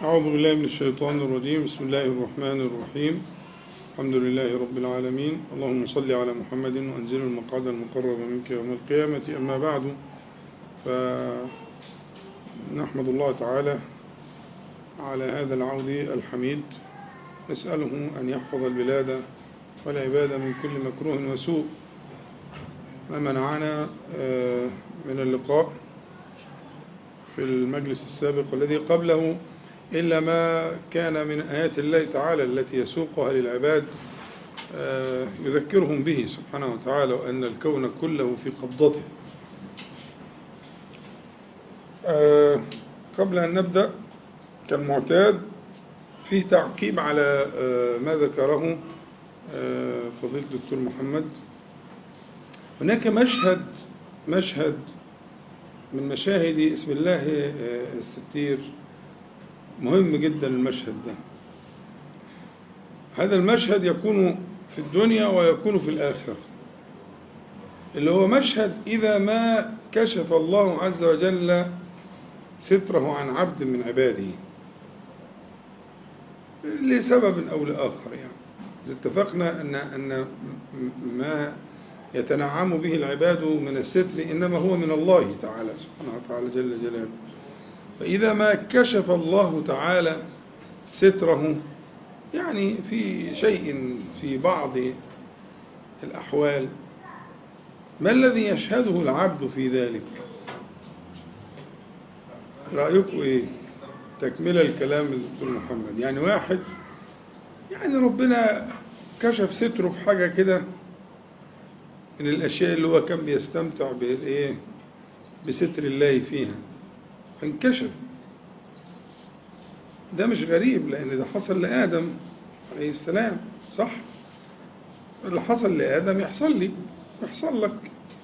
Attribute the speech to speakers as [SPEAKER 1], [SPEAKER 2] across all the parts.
[SPEAKER 1] أعوذ بالله من الشيطان الرجيم بسم الله الرحمن الرحيم الحمد لله رب العالمين اللهم صل على محمد وأنزل المقعد المقرب منك يوم القيامة أما بعد فنحمد الله تعالى على هذا العود الحميد نسأله أن يحفظ البلاد والعباد من كل مكروه وسوء ما منعنا من اللقاء في المجلس السابق والذي قبله إلا ما كان من آيات الله تعالى التي يسوقها للعباد يذكرهم به سبحانه وتعالى وأن الكون كله في قبضته قبل أن نبدأ كالمعتاد فيه تعقيب على ما ذكره فضيلة الدكتور محمد هناك مشهد مشهد من مشاهد اسم الله الستير مهم جدا المشهد ده هذا المشهد يكون في الدنيا ويكون في الآخرة اللي هو مشهد إذا ما كشف الله عز وجل ستره عن عبد من عباده لسبب أو لآخر يعني اتفقنا أن أن ما يتنعم به العباد من الستر إنما هو من الله تعالى سبحانه وتعالى جل جلاله فإذا ما كشف الله تعالى ستره يعني في شيء في بعض الأحوال ما الذي يشهده العبد في ذلك رأيكم إيه تكمل الكلام الدكتور محمد يعني واحد يعني ربنا كشف ستره في حاجة كده من الأشياء اللي هو كان بيستمتع بالإيه بستر الله فيها فانكشف ده مش غريب لأن ده حصل لآدم عليه السلام صح اللي حصل لآدم يحصل لي يحصل لك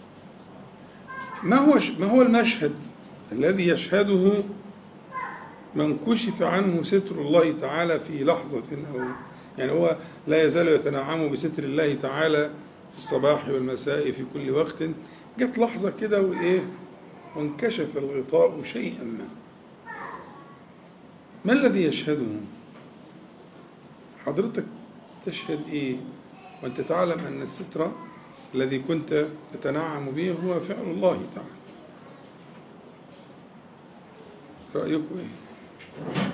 [SPEAKER 1] ما هو ما هو المشهد الذي يشهده من كشف عنه ستر الله تعالى في لحظة أو يعني هو لا يزال يتنعم بستر الله تعالى في الصباح والمساء في كل وقت جت لحظة كده وإيه وانكشف الغطاء شيئا ما ما الذي يشهده حضرتك تشهد إيه وأنت تعلم أن الستر الذي كنت تتنعم به هو فعل الله تعالى رأيكم إيه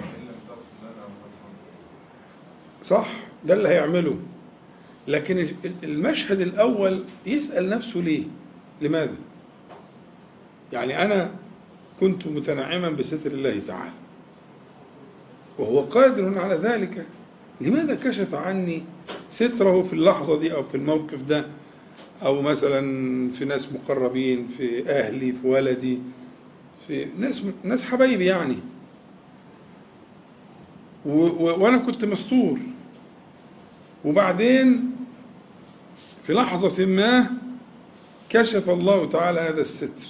[SPEAKER 1] صح ده اللي هيعمله لكن المشهد الأول يسأل نفسه ليه لماذا يعني أنا كنت متنعما بستر الله تعالى وهو قادر على ذلك لماذا كشف عني ستره في اللحظة دي أو في الموقف ده أو مثلا في ناس مقربين في أهلي في ولدي في ناس ناس حبايبي يعني وأنا كنت مستور وبعدين في لحظة ما كشف الله تعالى هذا الستر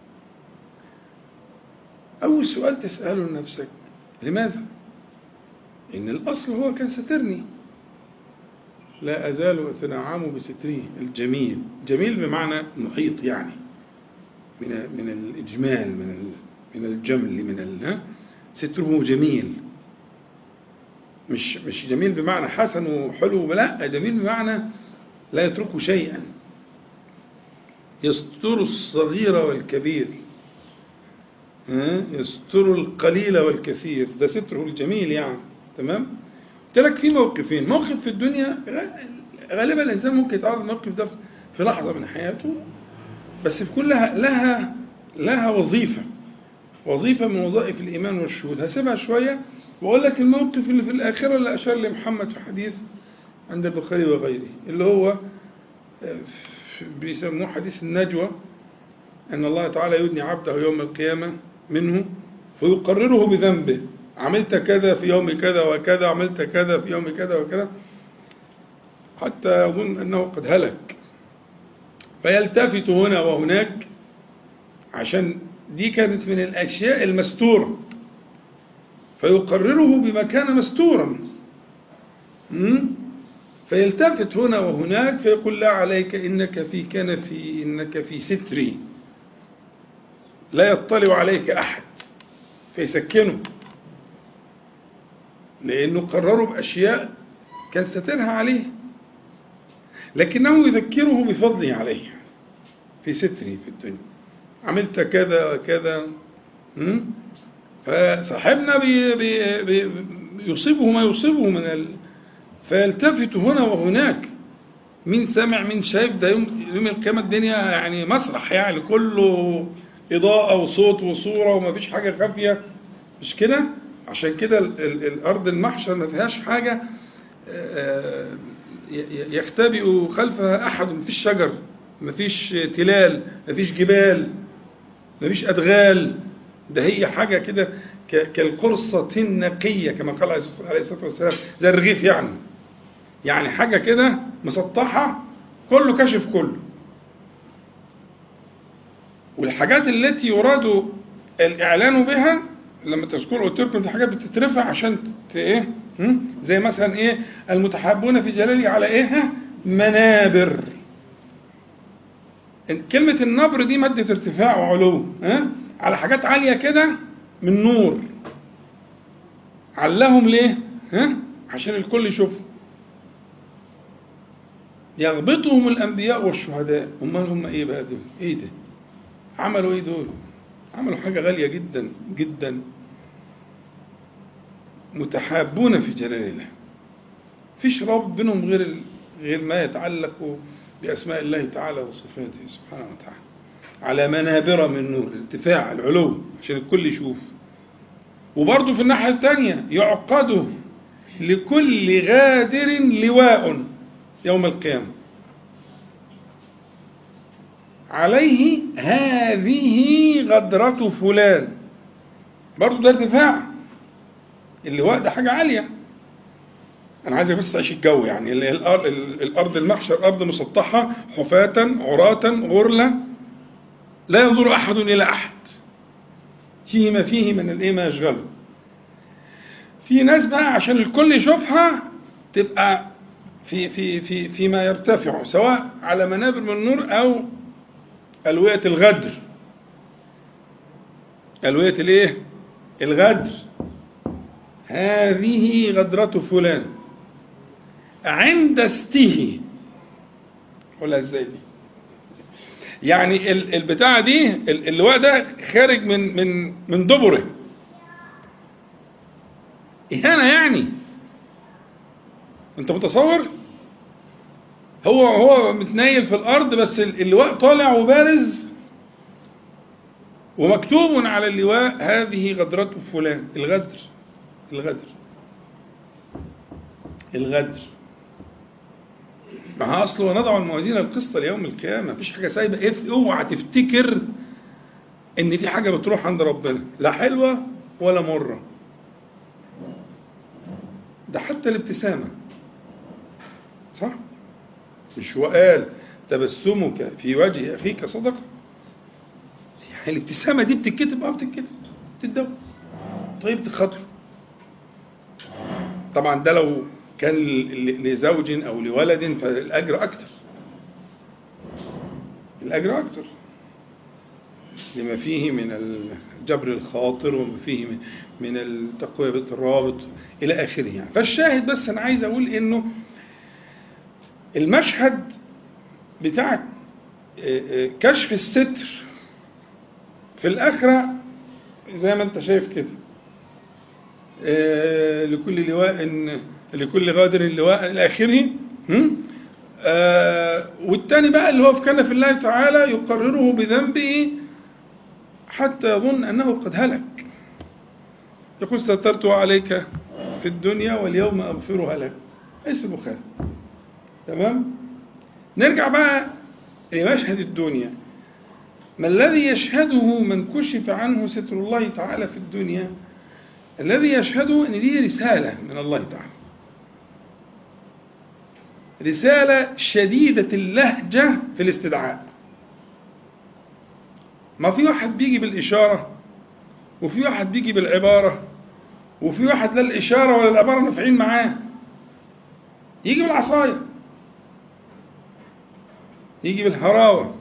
[SPEAKER 1] أول سؤال تسأله لنفسك لماذا؟ إن الأصل هو كان سترني لا أزال أتنعم بستره الجميل جميل بمعنى محيط يعني من من الإجمال من من الجمل من ال ستره جميل مش مش جميل بمعنى حسن وحلو لا جميل بمعنى لا يترك شيئا يستر الصغير والكبير يستر القليل والكثير ده ستره الجميل يعني تمام قلت لك في موقفين موقف في الدنيا غالبا الانسان ممكن يتعرض الموقف ده في لحظه من حياته بس بيكون لها لها لها وظيفه وظيفه من وظائف الايمان والشهود هسيبها شويه واقول لك الموقف اللي في الاخره اللي اشار لمحمد في حديث عند البخاري وغيره اللي هو بيسموه حديث النجوى ان الله تعالى يدني عبده يوم القيامه منه ويقرره بذنبه عملت كذا في يوم كذا وكذا عملت كذا في يوم كذا وكذا حتى يظن أنه قد هلك فيلتفت هنا وهناك عشان دي كانت من الأشياء المستورة فيقرره بما كان مستورا فيلتفت هنا وهناك فيقول لا عليك إنك في كان في إنك في ستري لا يطلع عليك أحد فيسكنه لأنه قرروا بأشياء كان سترها عليه لكنه يذكره بفضله عليه في ستره في الدنيا عملت كذا كذا م? فصاحبنا بي بي بي يصيبه ما يصيبه من ال... فيلتفت هنا وهناك مين سمع مين شايف ده يوم يوم القيامة الدنيا يعني مسرح يعني كله إضاءة وصوت وصورة وما فيش حاجة خافية مش كده عشان كده ال- ال- الأرض المحشر ما فيهاش حاجة آه، ي- ي- يختبئ خلفها أحد ما فيش شجر ما فيش تلال ما فيش جبال ما فيش أدغال ده هي حاجة كده ك- كالقرصة النقية كما قال عليه الصلاة عليه الصلاة والسلام زي الرغيف يعني يعني حاجة كده مسطحة كله كشف كله والحاجات التي يراد الإعلان بها لما تذكر قلت لكم في حاجات بتترفع عشان ت- ايه هم؟ زي مثلا ايه المتحابون في جلالي على ايه منابر كلمة النبر دي مادة ارتفاع وعلو ها؟ على حاجات عالية كده من نور علهم ليه؟ ها؟ عشان الكل يشوفه يغبطهم الأنبياء والشهداء أمال هم إيه بقى دول؟ إيه ده؟ عملوا إيه دول؟ عملوا حاجة غالية جدا جدا متحابون في جلال الله فيش رابط بينهم غير ال- غير ما يتعلق بأسماء الله تعالى وصفاته سبحانه وتعالى على منابر من نور الارتفاع العلو عشان الكل يشوف وبرضه في الناحية الثانية يعقد لكل غادر لواء يوم القيامة عليه هذه غدرة فلان برضه ده ارتفاع اللواء ده حاجة عالية أنا عايزك بس تعيش الجو يعني اللي هي الأرض, الأرض المحشر أرض مسطحة حفاة عراة غرلة لا ينظر أحد إلى أحد فيه ما فيه من الإيه ما يشغله في ناس بقى عشان الكل يشوفها تبقى في في في فيما يرتفع سواء على منابر من النور أو ألوية الغدر ألوية الإيه؟ الغدر هذه غدرة فلان عند استه قولها ازاي دي يعني ال- البتاعة دي ال- اللواء ده خارج من من من دبره إهانة يعني أنت متصور؟ هو هو متنيل في الأرض بس ال- اللواء طالع وبارز ومكتوب على اللواء هذه غدرة فلان الغدر الغدر الغدر ما هو اصله ونضع الموازين القسط ليوم القيامه مفيش حاجه سايبه إيه اوعى تفتكر ان في حاجه بتروح عند ربنا لا حلوه ولا مره ده حتى الابتسامه صح مش هو قال تبسمك في وجه اخيك صدقه يعني الابتسامه دي بتتكتب اه بتتكتب بتتدون طيب خاطره طبعا ده لو كان ل- لزوج او لولد فالاجر اكتر الاجر اكتر لما فيه من جبر الخاطر وما فيه من- من التقويه بالرابط الى اخره يعني فالشاهد بس انا عايز اقول انه المشهد بتاع آه، آه، كشف الستر في الاخره زي ما انت شايف كده آه، لكل لواء لكل غادر لواء إلى آخره هم؟ آه، والتاني بقى اللي هو في كان في الله تعالى يقرره بذنبه حتى يظن أنه قد هلك يقول سترت عليك في الدنيا واليوم أغفرها لك حديث البخاري تمام نرجع بقى لمشهد الدنيا ما الذي يشهده من كشف عنه ستر الله تعالى في الدنيا الذي يشهده ان دي رساله من الله تعالى رساله شديده اللهجه في الاستدعاء ما في واحد بيجي بالاشاره وفي واحد بيجي بالعباره وفي واحد لا الاشاره ولا العباره نافعين معاه يجي بالعصايه يجي بالهراوه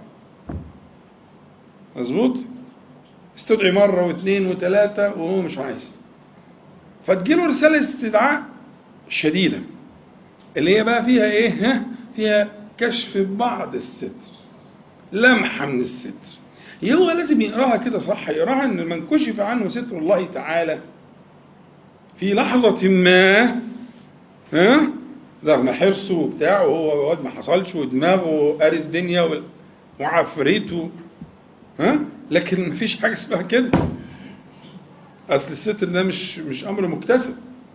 [SPEAKER 1] مظبوط استدعي مره واثنين وثلاثه وهو مش عايز فتجيله رسالة استدعاء شديدة اللي هي بقى فيها ايه ها فيها كشف بعض الستر لمحة من الستر هو لازم يقراها كده صح يقراها ان من كشف عنه ستر الله تعالى في لحظة ما ها رغم حرصه وبتاع وهو واد ما حصلش ودماغه قاري الدنيا وال- وعفريته ها لكن مفيش حاجة اسمها كده أصل الستر ده مش مش أمر مكتسب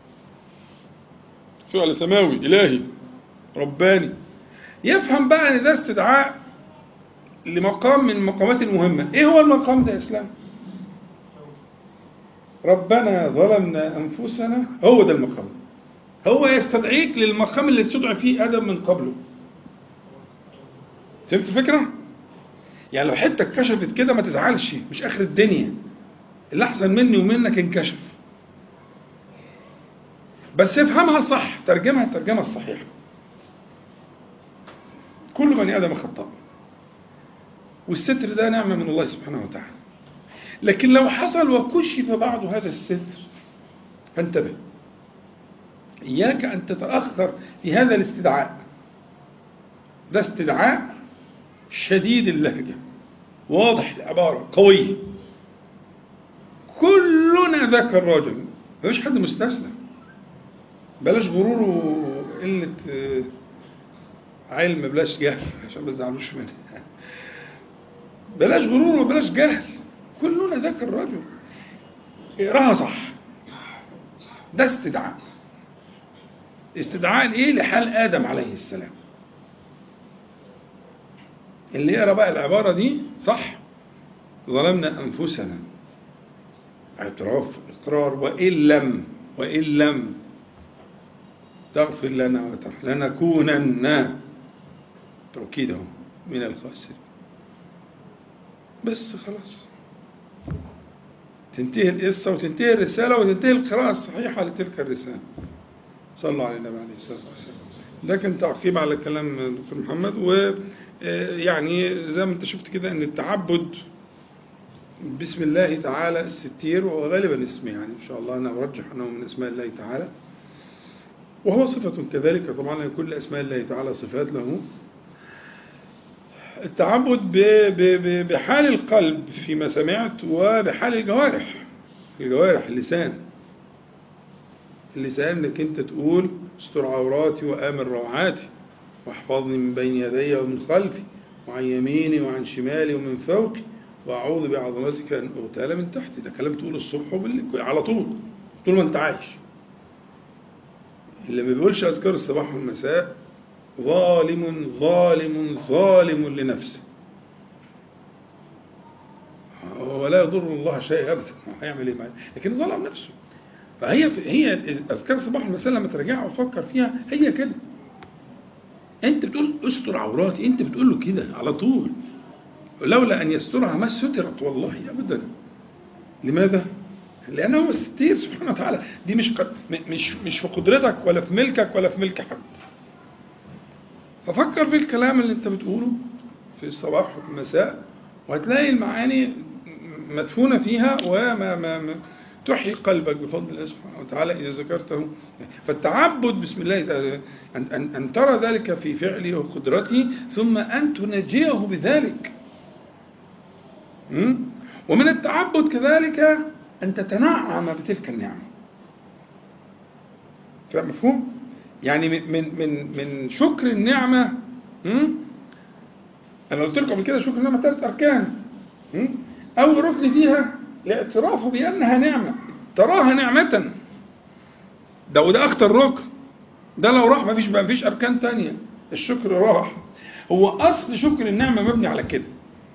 [SPEAKER 1] فعل سماوي إلهي رباني يفهم بقى ان ده استدعاء لمقام من المقامات المهمة ايه هو المقام ده يا اسلام ربنا ظلمنا انفسنا هو ده المقام هو يستدعيك للمقام اللي استدعى فيه ادم من قبله فهمت الفكرة يعني لو حتة اتكشفت كده ما تزعلش مش اخر الدنيا اللي احسن مني ومنك انكشف بس افهمها صح ترجمها الترجمة الصحيحة كل بني آدم خطاء والستر ده نعمة من الله سبحانه وتعالى لكن لو حصل وكشف بعض هذا الستر فانتبه إياك أن تتأخر في هذا الاستدعاء ده استدعاء شديد اللهجة واضح العبارة قوية كلنا ذاك الرجل مفيش حد مستثنى بلاش غرور وقلة آه، علم بلاش جهل عشان ما تزعلوش مني بلاش غرور وبلاش جهل كلنا ذاك الرجل اقراها صح ده استدعاء استدعاء لايه لحال ادم عليه السلام اللي يقرا بقى العباره دي صح ظلمنا انفسنا اعتراف اقرار وان لم وان لم تغفر لنا وترحم لنكونن توكيد اهو من الخاسرين بس خلاص تنتهي القصة وتنتهي الرسالة وتنتهي القراءة الصحيحة لتلك الرسالة صلوا على النبي عليه الصلاة والسلام ده كان تعقيب على كلام دكتور محمد ويعني زي ما انت شفت كده ان التعبد بسم الله تعالى الستير وهو غالبا اسم يعني ان شاء الله انا ارجح انه من اسماء الله تعالى وهو صفة كذلك طبعا لأن كل أسماء الله تعالى صفات له التعبد ب- ب- ب- بحال القلب فيما سمعت وبحال الجوارح الجوارح اللسان اللسان انك انت تقول استر عوراتي وامن روعاتي واحفظني من بين يدي ومن خلفي وعن يميني وعن شمالي ومن فوقي واعوذ بعظمتك ان اغتال من تحتي ده كلام تقوله الصبح وبالليل على طول طول ما انت عايش اللي ما بيقولش اذكار الصباح والمساء ظالم ظالم ظالم لنفسه هو لا يضر الله شيء ابدا هيعمل ايه معاه لكن ظلم نفسه فهي هي اذكار الصباح والمساء لما ترجعها وتفكر فيها هي كده انت بتقول استر عوراتي انت بتقول له كده على طول لولا ان يسترها ما سترت والله ابدا لماذا؟ لانه هو الستير سبحانه وتعالى دي مش قد مش مش في قدرتك ولا في ملكك ولا في ملك حد ففكر في الكلام اللي انت بتقوله في الصباح وفي المساء وهتلاقي المعاني مدفونة فيها وما ما ما تحيي قلبك بفضل الله سبحانه وتعالى إذا ذكرته فالتعبد بسم الله تعالى أن, أن, أن ترى ذلك في فعله وقدرته ثم أن تنجيه بذلك م? ومن التعبد كذلك أن تتنعم بتلك النعمة فمفهوم؟ يعني من من من من شكر النعمة م? أنا قلت لكم قبل كده شكر النعمة ثلاث أركان م? أول ركن فيها الاعتراف بأنها نعمة تراها نعمة ده وده أكتر ركن ده لو راح مفيش مفيش أركان تانية الشكر راح هو أصل شكر النعمة مبني على كده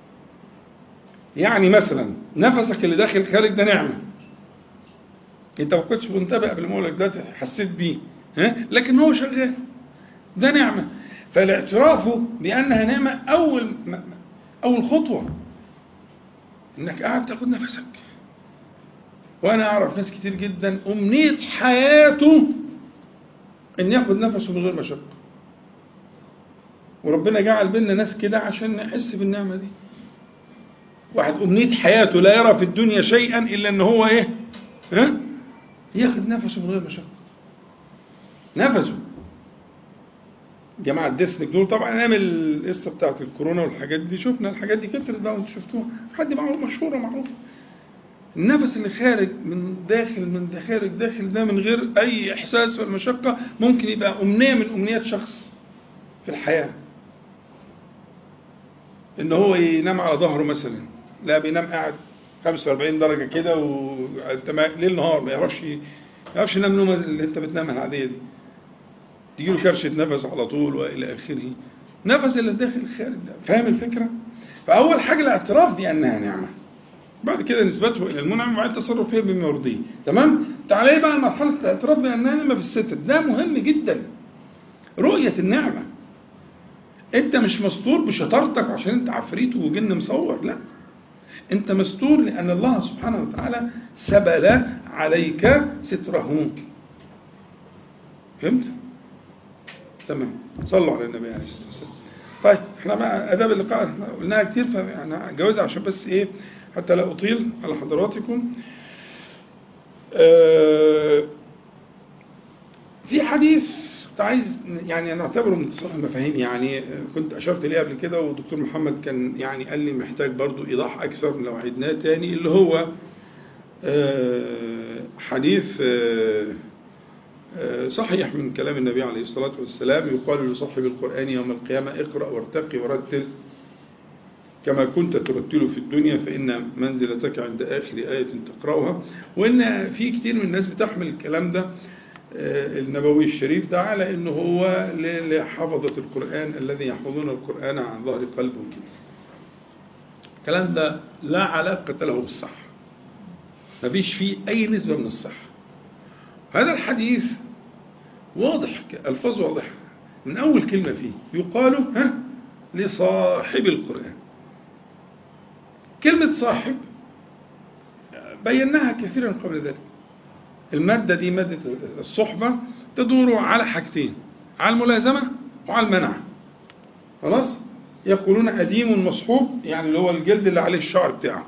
[SPEAKER 1] يعني مثلا نفسك اللي داخل خارج ده نعمة انت ما كنتش منتبه قبل ما اقول لك ده حسيت بيه ها لكن هو شغال ده نعمة فالاعتراف بأنها نعمة أول أول خطوة إنك قاعد تاخد نفسك وأنا أعرف ناس كتير جدا أمنية حياته إن ياخد نفسه من غير مشقة وربنا جعل بينا ناس كده عشان نحس بالنعمة دي واحد أمنية حياته لا يرى في الدنيا شيئا إلا إن هو إيه ها ياخد نفسه من غير مشقة نفسه جماعة ديسنك دول طبعا ايام القصة بتاعت الكورونا والحاجات دي شفنا الحاجات دي كترت بقى وانتوا شفتوها حد معروف مشهورة معروفة النفس اللي خارج من داخل من خارج داخل ده من غير اي احساس والمشقة ممكن يبقى امنية من امنيات شخص في الحياة ان هو ينام على ظهره مثلا لا بينام قاعد 45 درجة كده وانت ليل نهار ما يعرفش ما يعرفش ينام نومه اللي انت بتنامها العادية دي تجي له كرشة نفس على طول والى اخره نفس اللي داخل الخارج ده فاهم الفكرة؟ فأول حاجة الاعتراف بأنها نعمة بعد كده نسبته إلى المنعم وبعد التصرف فيها بما يرضيه تمام؟ تعالى بقى مرحلة الاعتراف بأنها نعمة في الستر ده مهم جدا رؤية النعمة أنت مش مستور بشطارتك عشان أنت عفريت وجن مصور لا أنت مستور لأن الله سبحانه وتعالى سبل عليك ستره فهمت؟ تمام صلوا على النبي عليه الصلاه والسلام طيب احنا بقى اداب اللقاء احنا قلناها كتير فانا جوازها عشان بس ايه حتى لا اطيل على حضراتكم آه في حديث كنت عايز يعني نعتبره من تصحيح المفاهيم يعني كنت اشرت ليه قبل كده والدكتور محمد كان يعني قال لي محتاج برضو ايضاح اكثر لو عدناه تاني اللي هو آه حديث آه صحيح من كلام النبي عليه الصلاة والسلام يقال لصاحب القرآن يوم القيامة اقرأ وارتقي ورتل كما كنت ترتل في الدنيا فإن منزلتك عند آخر آية تقرأها وإن في كتير من الناس بتحمل الكلام ده النبوي الشريف ده على إنه هو لحفظة القرآن الذي يحفظون القرآن عن ظهر قلب كده الكلام ده لا علاقة له بالصحة مفيش فيه أي نسبة من الصحة هذا الحديث واضح الفاظ واضحه من اول كلمه فيه يقال ها لصاحب القران كلمه صاحب بيناها كثيرا قبل ذلك الماده دي ماده الصحبه تدور على حاجتين على الملازمه وعلى المنع خلاص يقولون أديم مصحوب يعني اللي هو الجلد اللي عليه الشعر بتاعه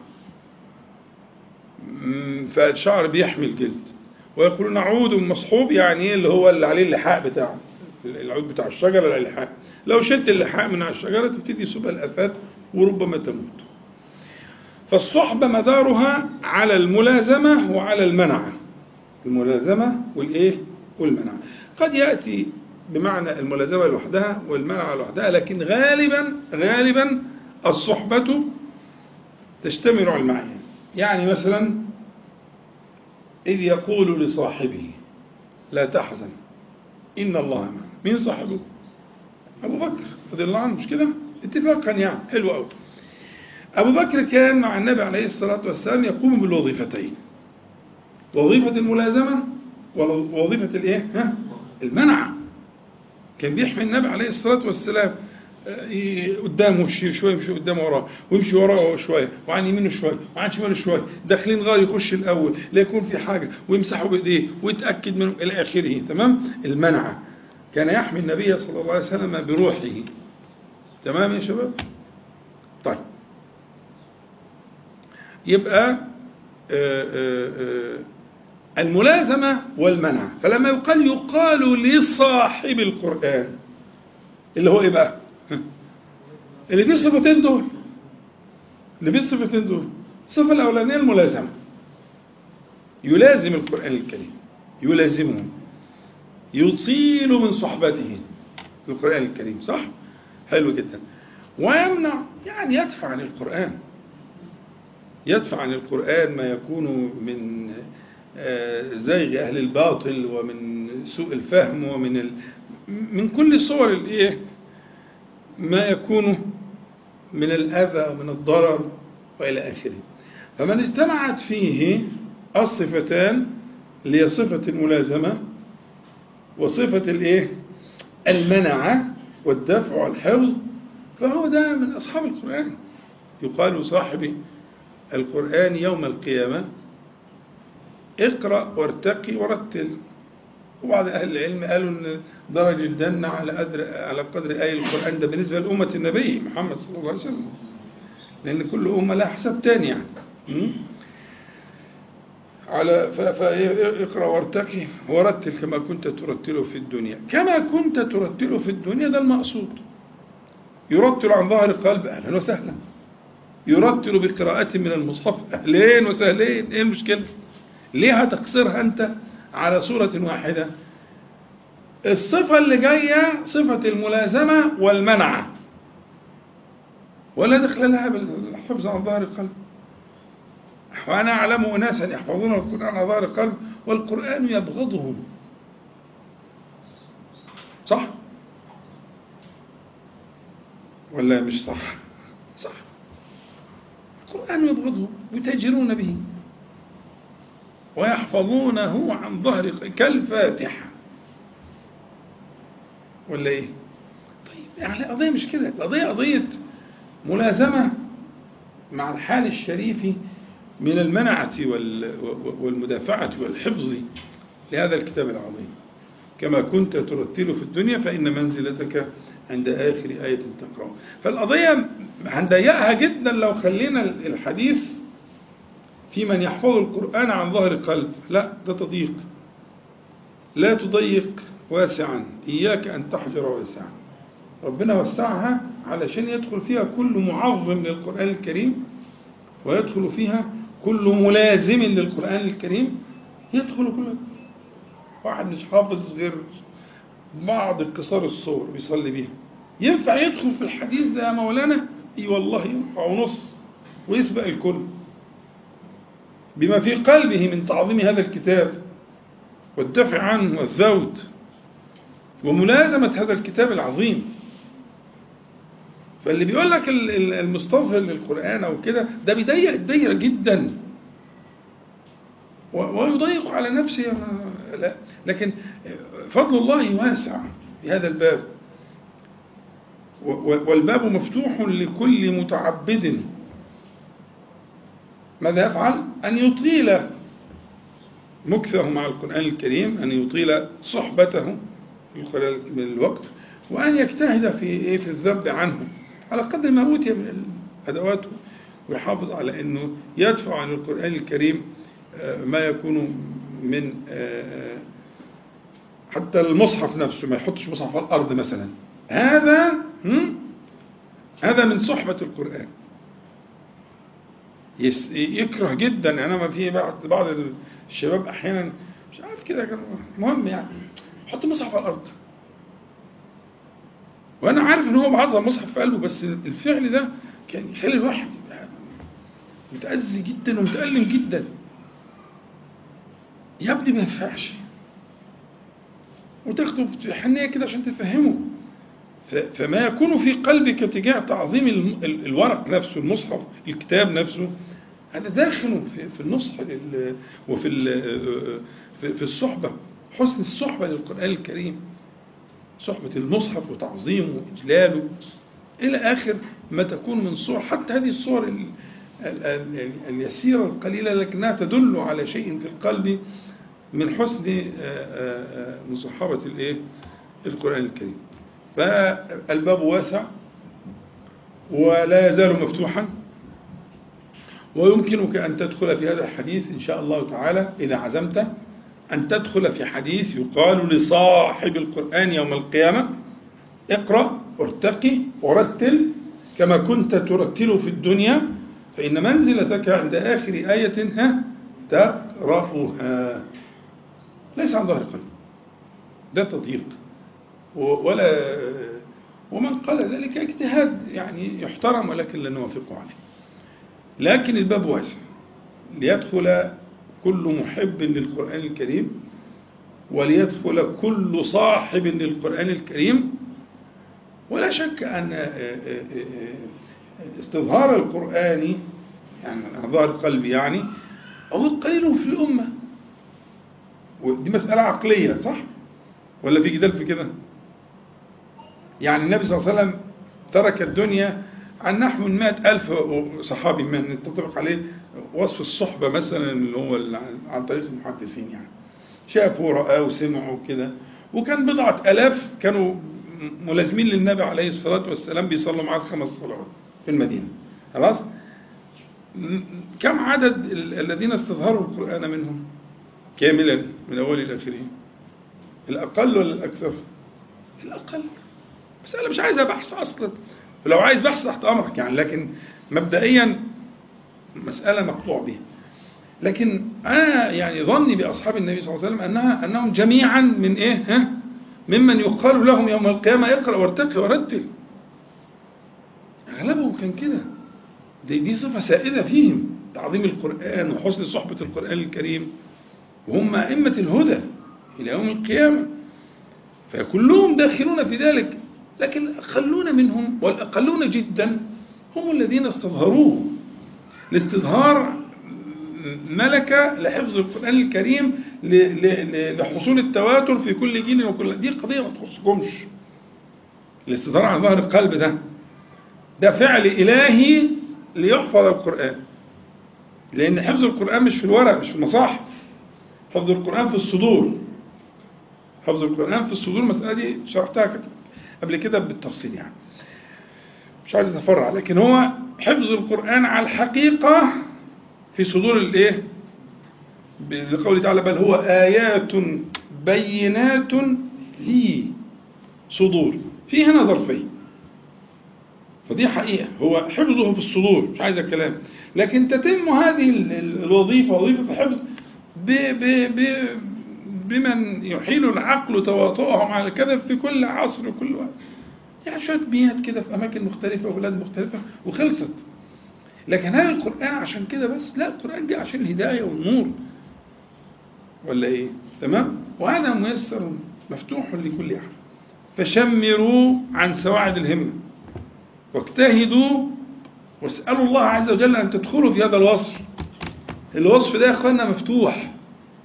[SPEAKER 1] فالشعر بيحمي الجلد ويقولون عود مصحوب يعني اللي هو اللي عليه اللحاء بتاعه العود بتاع الشجرة اللحاء لو شلت اللحاء من على الشجرة تبتدي يصيبها الآفات وربما تموت فالصحبة مدارها على الملازمة وعلى المنع الملازمة والإيه والمنع قد يأتي بمعنى الملازمة لوحدها والمنع لوحدها لكن غالبا غالبا الصحبة تشتمل على المعين يعني مثلا إذ يقول لصاحبه لا تحزن إن الله معنا مين صاحبه؟ أبو بكر رضي الله عنه مش كده؟ اتفاقا يعني حلو قوي أبو بكر كان مع النبي عليه الصلاة والسلام يقوم بالوظيفتين وظيفة الملازمة ووظيفة الإيه؟ ها؟ المنع كان بيحمي النبي عليه الصلاة والسلام قدامه يمشي شويه يمشي قدامه وراه ويمشي وراه شويه وعن يمينه شويه وعن شماله شويه داخلين غار يخش الاول لا يكون في حاجه ويمسحه بايديه ويتاكد منه الى اخره تمام المنع كان يحمي النبي صلى الله عليه وسلم بروحه تمام يا شباب طيب يبقى آآ آآ الملازمه والمنع فلما يقال يقال لصاحب القران اللي هو ايه بقى اللي فيه الصفتين دول اللي فيه الصفتين دول الصفة الأولانية الملازمة يلازم القرآن الكريم يلازمه يطيل من صحبته في القرآن الكريم صح؟ حلو جدا ويمنع يعني يدفع عن القرآن يدفع عن القرآن ما يكون من زيغ أهل الباطل ومن سوء الفهم ومن ال... من كل صور الايه ما يكون من الأذى ومن الضرر وإلى آخره فمن اجتمعت فيه الصفتان اللي هي صفة الملازمة وصفة الايه المنع والدفع والحفظ فهو ده من أصحاب القرآن يقال صاحب القرآن يوم القيامة اقرأ وارتقي ورتل وبعض أهل العلم قالوا أن درج الجنة على قدر على قدر آية القرآن ده بالنسبة لأمة النبي محمد صلى الله عليه وسلم لأن كل أمة لها حساب تاني يعني على فاقرأ وارتقي ورتل كما كنت ترتله في الدنيا كما كنت ترتله في الدنيا ده المقصود يرتل عن ظهر القلب أهلا وسهلا يرتل بقراءة من المصحف أهلين وسهلين إيه المشكلة ليه هتقصرها أنت على صورة واحدة الصفة اللي جاية صفة الملازمة والمنع ولا دخل لها بالحفظ عن ظهر القلب وأنا أعلم أناسا يحفظون القرآن على ظهر القلب والقرآن يبغضهم صح؟ ولا مش صح؟ صح القرآن يبغضه يتاجرون به ويحفظونه عن ظهر كالفاتحة ولا إيه؟ طيب يعني القضية مش كده القضية قضية ملازمة مع الحال الشريف من المنعة والمدافعة والحفظ لهذا الكتاب العظيم كما كنت ترتل في الدنيا فإن منزلتك عند آخر آية تقرأ فالقضية هنضيقها جدا لو خلينا الحديث في من يحفظ القرآن عن ظهر قلب لا ده تضييق لا تضيق واسعا إياك أن تحجر واسعا ربنا وسعها علشان يدخل فيها كل معظم للقرآن الكريم ويدخل فيها كل ملازم للقرآن الكريم يدخل كل واحد مش حافظ غير بعض قصار الصور بيصلي بيها ينفع يدخل في الحديث ده يا مولانا اي والله ينفع ونص ويسبق الكل بما في قلبه من تعظيم هذا الكتاب والدفع عنه والذود وملازمة هذا الكتاب العظيم فاللي بيقول لك المستظهر للقرآن أو كده ده بيضيق الدايرة جدا ويضيق على نفسه لا لكن فضل الله واسع في هذا الباب والباب مفتوح لكل متعبد ماذا يفعل؟ أن يطيل مكثه مع القرآن الكريم أن يطيل صحبته من الوقت وأن يجتهد في إيه في الذب عنه على قدر ما أوتي من الأدوات ويحافظ على أنه يدفع عن القرآن الكريم ما يكون من حتى المصحف نفسه ما يحطش مصحف على الأرض مثلا هذا هذا من صحبة القرآن يكره جدا أنا ما في بعض بعض الشباب أحيانا مش عارف كده مهم يعني حط مصحف على الأرض وأنا عارف إن هو بعظم مصحف في قلبه بس الفعل ده كان يخلي الواحد متأذي جدا ومتألم جدا يا ابني ما ينفعش وتاخده بحنية كده عشان تفهمه فما يكون في قلبك تجاه تعظيم الورق نفسه المصحف الكتاب نفسه هذا داخل في النصح وفي في الصحبة حسن الصحبة للقرآن الكريم صحبة المصحف وتعظيمه وإجلاله إلى آخر ما تكون من صور حتى هذه الصور اليسيرة القليلة لكنها تدل على شيء في القلب من حسن مصاحبة الايه القرآن الكريم فالباب واسع ولا يزال مفتوحا ويمكنك أن تدخل في هذا الحديث إن شاء الله تعالى إذا عزمت أن تدخل في حديث يقال لصاحب القرآن يوم القيامة اقرأ ارتقي ورتل كما كنت ترتل في الدنيا فإن منزلتك عند آخر آية ها تقرأها ليس عن ظهر قلب ده تضييق ولا ومن قال ذلك اجتهاد يعني يحترم ولكن لا نوافقه عليه لكن الباب واسع ليدخل كل محب للقرآن الكريم وليدخل كل صاحب للقرآن الكريم ولا شك أن استظهار القرآن يعني ظهر القلب يعني هو قليل في الأمة ودي مسألة عقلية صح؟ ولا في جدال في كده؟ يعني النبي صلى الله عليه وسلم ترك الدنيا عن نحو من مائة ألف صحابي من تطبق عليه وصف الصحبة مثلا اللي هو عن طريق المحدثين يعني شافوا رأوا وسمعوا كده وكان بضعة ألاف كانوا ملازمين للنبي عليه الصلاة والسلام بيصلوا معاه الخمس صلوات في المدينة خلاص م- كم عدد ال- الذين استظهروا القرآن منهم كاملا من أول إلى آخره الأقل ولا الأكثر الأقل مسألة مش عايزة بحث أصلا ولو عايز بحث تحت أمرك يعني لكن مبدئيا مسألة مقطوع بها لكن أنا يعني ظني بأصحاب النبي صلى الله عليه وسلم أنها أنهم جميعا من إيه ها ممن يقال لهم يوم القيامة اقرأ وارتقي ورتل أغلبهم كان كده دي, دي صفة سائدة فيهم تعظيم القرآن وحسن صحبة القرآن الكريم وهم أئمة الهدى إلى يوم القيامة فكلهم داخلون في ذلك لكن الأقلون منهم والأقلون جدا هم الذين استظهروه الاستظهار ملكة لحفظ القرآن الكريم ل- ل- ل- لحصول التواتر في كل جيل وكل دي قضية ما تخصكمش الاستظهار على ظهر القلب ده ده فعل إلهي ليحفظ القرآن لأن حفظ القرآن مش في الورق مش في المصاحف حفظ القرآن في الصدور حفظ القرآن في الصدور المسألة دي شرحتها كده- قبل كده بالتفصيل يعني مش عايز اتفرع لكن هو حفظ القرآن على الحقيقة في صدور الايه لقوله تعالى بل هو آيات بينات في صدور في هنا ظرفين فدي حقيقة هو حفظه في الصدور مش عايز الكلام لكن تتم هذه ال- ال- الوظيفة وظيفة الحفظ ب ب ب بمن يحيل العقل تواطؤهم على كذا في كل عصر وكل وقت يعني شوية ميات كده في أماكن مختلفة وبلاد مختلفة وخلصت لكن هل القرآن عشان كده بس؟ لا القرآن جاء عشان الهداية والنور ولا إيه؟ تمام؟ وهذا ميسر مفتوح لكل أحد فشمروا عن سواعد الهمة واجتهدوا واسألوا الله عز وجل أن تدخلوا في هذا الوصف الوصف ده يا أخوانا مفتوح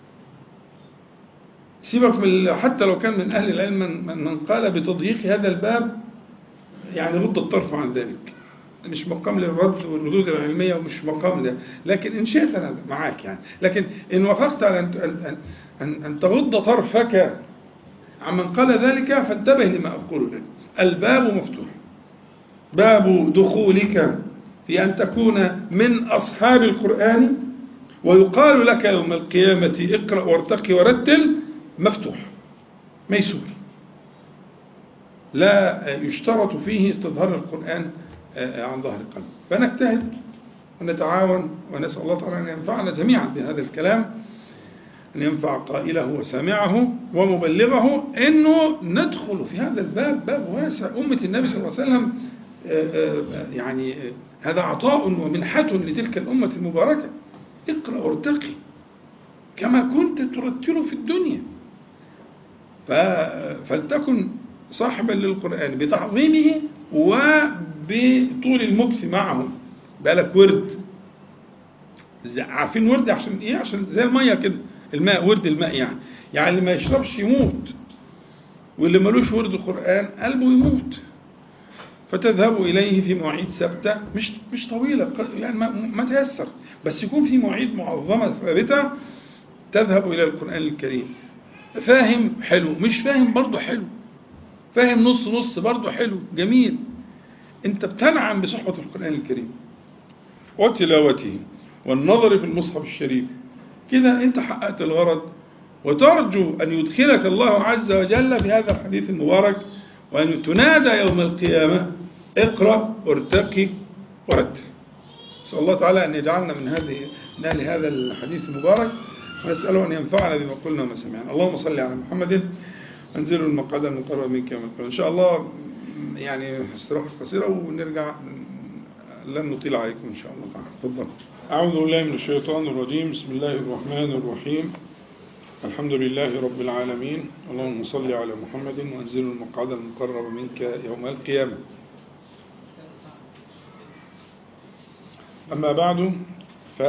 [SPEAKER 1] سيبك من حتى لو كان من أهل العلم من, من من قال بتضييق هذا الباب يعني غض الطرف عن ذلك مش مقام للرد والردود العلمية ومش مقام ده لكن إن شئت أنا معاك يعني لكن إن وافقت على أن, أن, أن, أن تغض طرفك عمن قال ذلك فانتبه لما أقول لك الباب مفتوح باب دخولك في أن تكون من أصحاب القرآن ويقال لك يوم القيامة اقرأ وارتقي ورتل مفتوح ميسور لا يشترط فيه استظهار القرآن عن ظهر قلب فنجتهد ونتعاون ونسأل الله تعالى أن ينفعنا جميعا بهذا الكلام أن ينفع قائله وسامعه ومبلغه أنه ندخل في هذا الباب باب واسع أمة النبي صلى الله عليه وسلم يعني هذا عطاء ومنحة لتلك الأمة المباركة اقرأ وارتقي كما كنت ترتل في الدنيا فلتكن صاحبا للقرآن بتعظيمه وبطول المكث معه بالك ورد عارفين ورد عشان ايه عشان زي الميه كده الماء ورد الماء يعني يعني اللي ما يشربش يموت واللي ملوش ورد قرآن قلبه يموت فتذهب إليه في مواعيد ثابتة مش مش طويلة يعني ما, ما تيسر بس يكون في مواعيد معظمة ثابتة تذهب إلى القرآن الكريم فاهم حلو مش فاهم برضه حلو فاهم نص نص برضه حلو جميل انت بتنعم بصحبة القرآن الكريم وتلاوته والنظر في المصحف الشريف كده انت حققت الغرض وترجو أن يدخلك الله عز وجل في هذا الحديث المبارك وأن تنادى يوم القيامة اقرأ وارتقي ورتل نسأل الله تعالى أن يجعلنا من هذه من أهل هذا الحديث المبارك ونسأله أن ينفعنا بما قلنا وما سمعنا اللهم صل على محمد أنزل المقعد المقرب منك يوم القيامة إن شاء الله يعني استراحة قصيرة ونرجع لن نطيل عليكم إن شاء الله تعالى تفضل أعوذ بالله من الشيطان الرجيم بسم الله الرحمن الرحيم الحمد لله رب العالمين اللهم صل على محمد وانزل المقعد المقرب منك يوم القيامة أما بعد ف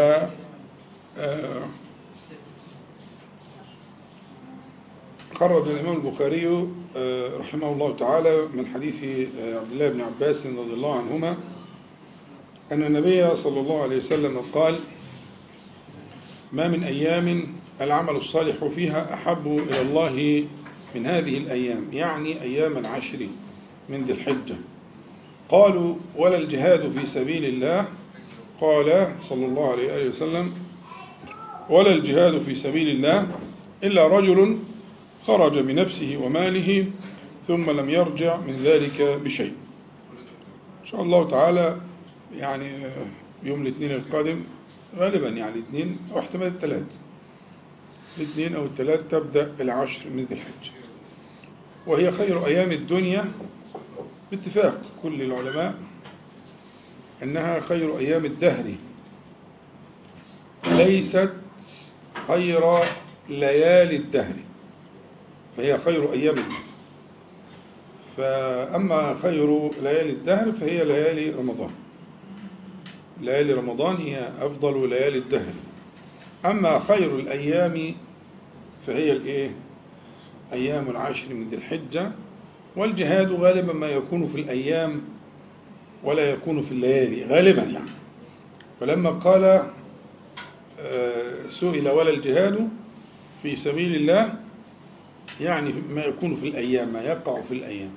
[SPEAKER 1] خرج الإمام البخاري رحمه الله تعالى من حديث عبد الله بن عباس رضي الله عنهما أن النبي صلى الله عليه وسلم قال ما من أيام العمل الصالح فيها أحب إلى الله من هذه الأيام يعني أيام العشر من ذي الحجة قالوا ولا الجهاد في سبيل الله قال صلى الله عليه وآله وسلم ولا الجهاد في سبيل الله إلا رجل خرج بنفسه وماله ثم لم يرجع من ذلك بشيء إن شاء الله تعالى يعني يوم الاثنين القادم غالبا يعني الاثنين أو احتمال الثلاث الاثنين أو الثلاث تبدأ العشر من ذي الحج وهي خير أيام الدنيا باتفاق كل العلماء أنها خير أيام الدهر ليست خير ليالي الدهر فهي خير أيام الدهر فأما خير ليالي الدهر فهي ليالي رمضان ليالي رمضان هي أفضل ليالي الدهر أما خير الأيام فهي الإيه؟ أيام العشر من ذي الحجة والجهاد غالبا ما يكون في الأيام ولا يكون في الليالي غالبا يعني فلما قال سئل ولا الجهاد في سبيل الله يعني ما يكون في الأيام ما يقع في الأيام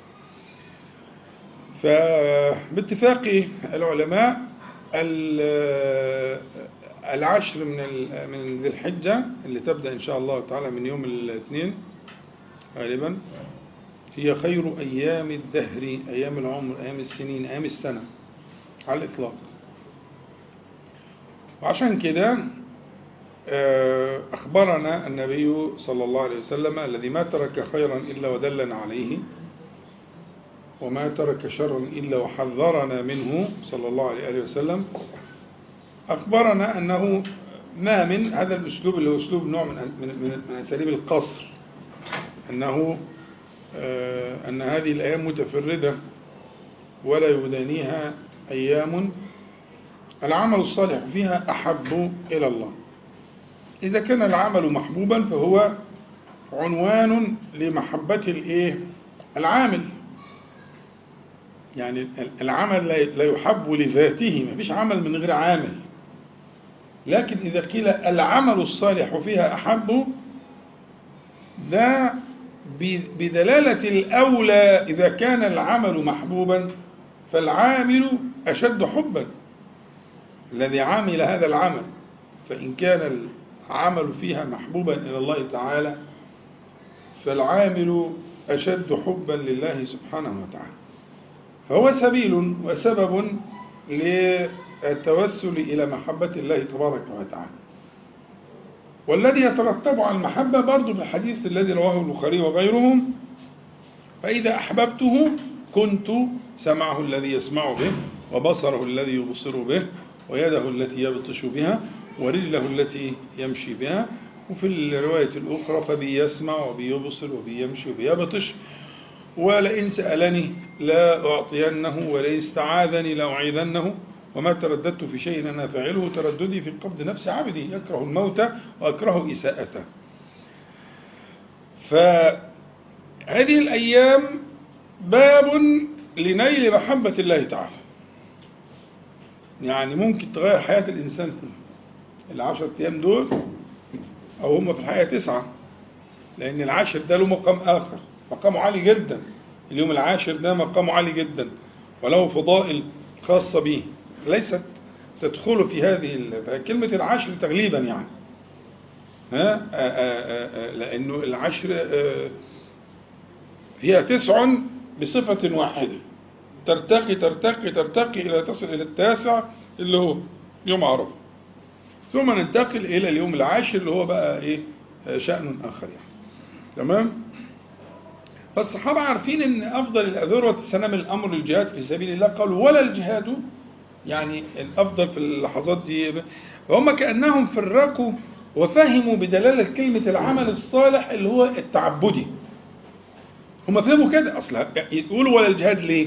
[SPEAKER 1] فباتفاق العلماء العشر من من ذي الحجة اللي تبدأ إن شاء الله تعالى من يوم الاثنين غالبا هي خير أيام الدهر أيام العمر أيام السنين أيام السنة على الإطلاق وعشان كده أخبرنا النبي صلى الله عليه وسلم الذي ما ترك خيرا إلا ودلنا عليه وما ترك شرا إلا وحذرنا منه صلى الله عليه وسلم أخبرنا أنه ما من هذا الأسلوب اللي هو أسلوب نوع من من من أساليب القصر أنه أن هذه الأيام متفردة ولا يدانيها أيام العمل الصالح فيها أحب إلى الله إذا كان العمل محبوبا فهو عنوان لمحبة الإيه؟ العامل يعني العمل لا يحب لذاته ما فيش عمل من غير عامل لكن إذا قيل العمل الصالح فيها أحب ده بدلالة الأولى إذا كان العمل محبوبا فالعامل أشد حبا الذي عمل هذا العمل فإن كان العمل فيها محبوبا إلى الله تعالى فالعامل أشد حبا لله سبحانه وتعالى فهو سبيل وسبب للتوسل إلى محبة الله تبارك وتعالى والذي يترتب على المحبة برضو في الحديث الذي رواه البخاري وغيرهم فإذا أحببته كنت سمعه الذي يسمع به وبصره الذي يبصر به ويده التي يبطش بها ورجله التي يمشي بها وفي الرواية الأخرى فبي يسمع وبي يبصر وبي يمشي وبي يبطش ولئن سألني لا أعطينه ولئن استعاذني لأعيذنه وما ترددت في شيء أنا فاعله ترددي في قبض نفس عبدي يكره الموت وأكره إساءته فهذه الأيام باب لنيل محبة الله تعالى يعني ممكن تغير حياة الإنسان كله العشر أيام دول أو هم في الحقيقة تسعة لأن العاشر ده له مقام آخر مقامه عالي جدا اليوم العاشر ده مقامه عالي جدا وله فضائل خاصة به ليست تدخل في هذه كلمة العشر تغليبا يعني ها آآ آآ لأنه العشر هي تسع بصفة واحدة ترتقي ترتقي ترتقي إلى تصل إلى التاسع اللي هو يوم عرفة ثم ننتقل إلى اليوم العاشر اللي هو بقى إيه شأن آخر يعني تمام فالصحابة عارفين أن أفضل الأذرة سنام الأمر الجهاد في سبيل الله قالوا ولا الجهاد يعني الأفضل في اللحظات دي وهم كأنهم فرقوا وفهموا بدلالة كلمة العمل الصالح اللي هو التعبدي هم فهموا كده أصلا يقولوا ولا الجهاد ليه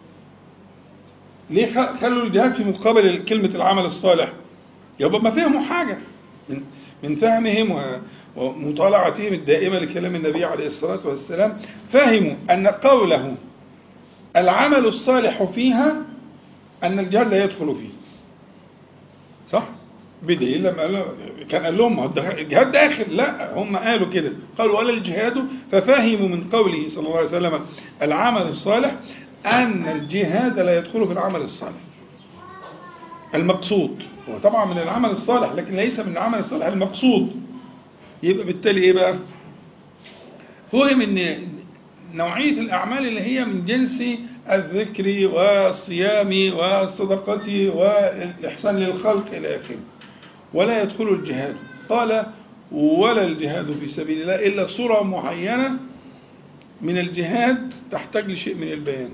[SPEAKER 1] ليه خلوا الجهاد في مقابل كلمة العمل الصالح يبقى ما فهموا حاجة من, من فهمهم ومطالعتهم الدائمة لكلام النبي عليه الصلاة والسلام فهموا أن قوله العمل الصالح فيها أن الجهاد لا يدخل فيه صح؟ بدليل لما قال كان قال لهم الجهاد داخل لا هم قالوا كده قالوا ولا الجهاد ففهموا من قوله صلى الله عليه وسلم العمل الصالح أن الجهاد لا يدخل في العمل الصالح المقصود هو طبعا من العمل الصالح لكن ليس من العمل الصالح المقصود يبقى بالتالي ايه بقى فهم ان نوعية الأعمال اللي هي من جنس الذكر والصيام والصدقة والإحسان للخلق إلى آخره ولا يدخل الجهاد قال ولا الجهاد في سبيل الله إلا صورة معينة من الجهاد تحتاج لشيء من البيان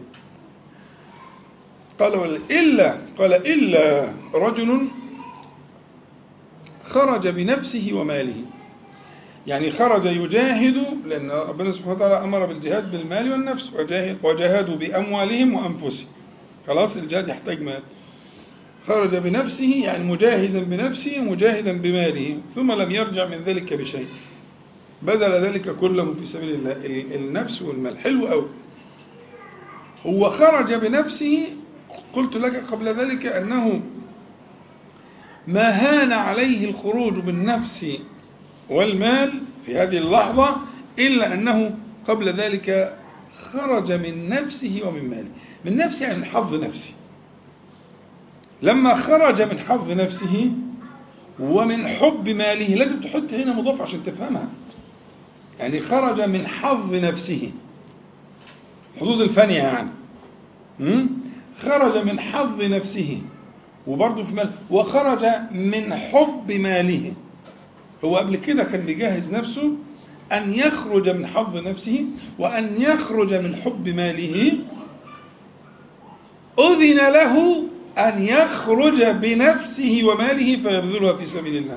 [SPEAKER 1] قال ولا إلا قال إلا رجل خرج بنفسه وماله يعني خرج يجاهد لأن ربنا سبحانه وتعالى أمر بالجهاد بالمال والنفس وجاهد وجاهدوا بأموالهم وأنفسهم خلاص الجهاد يحتاج مال خرج بنفسه يعني مجاهدا بنفسه مجاهدا بماله ثم لم يرجع من ذلك بشيء بذل ذلك كله في سبيل الله النفس والمال حلو قوي هو خرج بنفسه قلت لك قبل ذلك أنه ما هان عليه الخروج بالنفس والمال في هذه اللحظة إلا أنه قبل ذلك خرج من نفسه ومن ماله من نفسه يعني من حظ نفسه لما خرج من حظ نفسه ومن حب ماله لازم تحط هنا مضاف عشان تفهمها يعني خرج من حظ نفسه حظوظ الفانية يعني خرج من حظ نفسه وبرضه في مال وخرج من حب ماله هو قبل كده كان بيجهز نفسه أن يخرج من حظ نفسه وأن يخرج من حب ماله أذن له أن يخرج بنفسه وماله فيبذلها في سبيل الله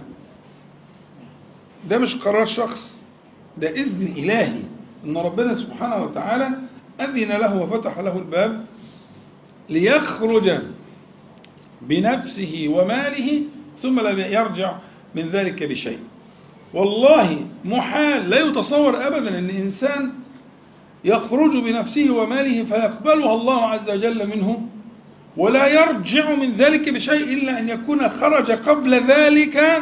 [SPEAKER 1] ده مش قرار شخص ده إذن إلهي أن ربنا سبحانه وتعالى أذن له وفتح له الباب ليخرج بنفسه وماله ثم لم يرجع من ذلك بشيء والله محال لا يتصور أبدا أن إنسان يخرج بنفسه وماله فيقبلها الله عز وجل منه ولا يرجع من ذلك بشيء إلا أن يكون خرج قبل ذلك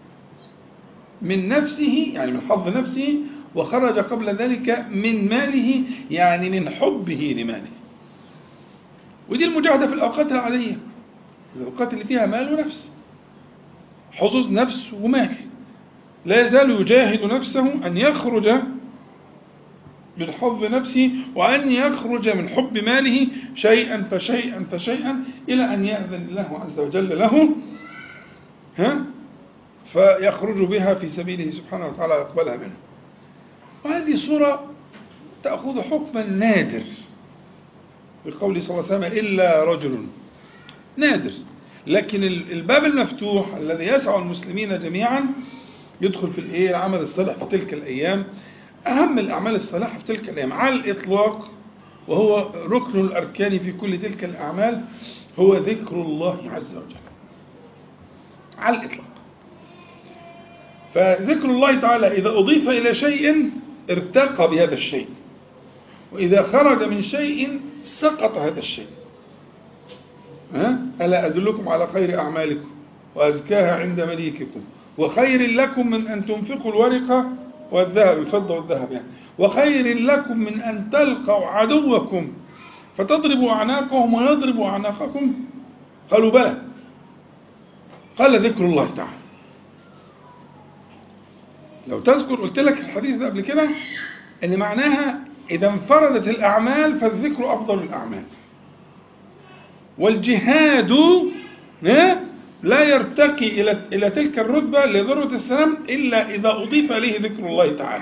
[SPEAKER 1] من نفسه يعني من حظ نفسه وخرج قبل ذلك من ماله يعني من حبه لماله ودي المجاهدة في الأوقات العادية الأوقات اللي فيها مال ونفس حظوظ نفس ومال لا يزال يجاهد نفسه أن يخرج من حظ نفسه وأن يخرج من حب ماله شيئا فشيئا فشيئا إلى أن يأذن الله عز وجل له ها فيخرج بها في سبيله سبحانه وتعالى ويقبلها منه وهذه صورة تأخذ حكما نادر بقول صلى الله عليه وسلم إلا رجل نادر لكن الباب المفتوح الذي يسع المسلمين جميعا يدخل في الايه العمل الصالح في تلك الايام اهم الاعمال الصالحه في تلك الايام على الاطلاق وهو ركن الاركان في كل تلك الاعمال هو ذكر الله عز وجل على الاطلاق فذكر الله تعالى اذا اضيف الى شيء ارتقى بهذا الشيء واذا خرج من شيء سقط هذا الشيء ها الا ادلكم على خير اعمالكم وازكاها عند مليككم وخير لكم من أن تنفقوا الورقة والذهب الفضة والذهب يعني وخير لكم من أن تلقوا عدوكم فتضربوا أعناقهم ويضربوا أعناقكم قالوا بلى قال ذكر الله تعالى لو تذكر قلت لك الحديث ده قبل كده ان معناها اذا انفردت الاعمال فالذكر افضل الاعمال والجهاد لا يرتقي إلى إلى تلك الرتبة لذروة السلام إلا إذا أضيف إليه ذكر الله تعالى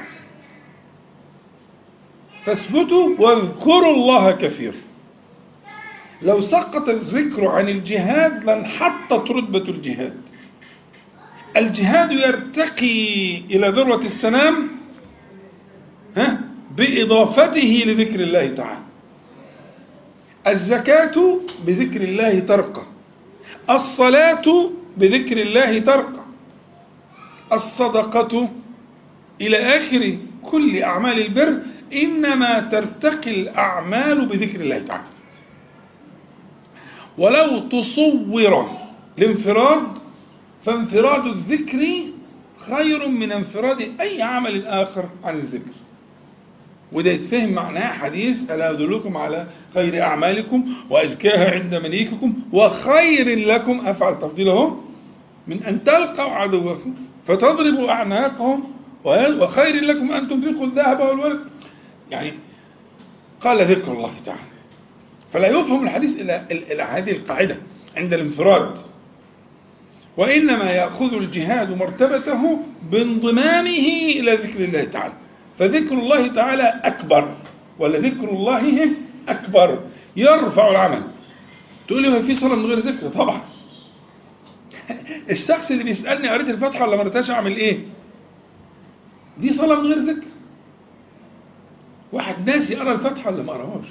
[SPEAKER 1] فاثبتوا واذكروا الله كثير لو سقط الذكر عن الجهاد لانحطت رتبة الجهاد الجهاد يرتقي إلى ذروة السلام ها بإضافته لذكر الله تعالى الزكاة بذكر الله ترقى الصلاة بذكر الله ترقى الصدقة إلى آخر كل أعمال البر إنما ترتقي الأعمال بذكر الله تعالى ولو تصور الانفراد فانفراد الذكر خير من انفراد أي عمل آخر عن الذكر وده يتفهم معناه حديث ألا أدلكم على خير أعمالكم وأزكاها عند مليككم وخير لكم أفعل تفضيله من أن تلقوا عدوكم فتضربوا أعناقهم وخير لكم أن تنفقوا الذهب والورق يعني قال ذكر الله تعالى فلا يفهم الحديث إلى إلى هذه القاعدة عند الانفراد وإنما يأخذ الجهاد مرتبته بانضمامه إلى ذكر الله تعالى فذكر الله تعالى أكبر ولا ذكر الله أكبر يرفع العمل تقول لي ما في صلاة من غير ذكر طبعا الشخص اللي بيسألني قريت الفاتحة ولا ما قريتهاش أعمل إيه؟ دي صلاة من غير ذكر واحد ناسي يقرا الفاتحة ولا ما قراهاش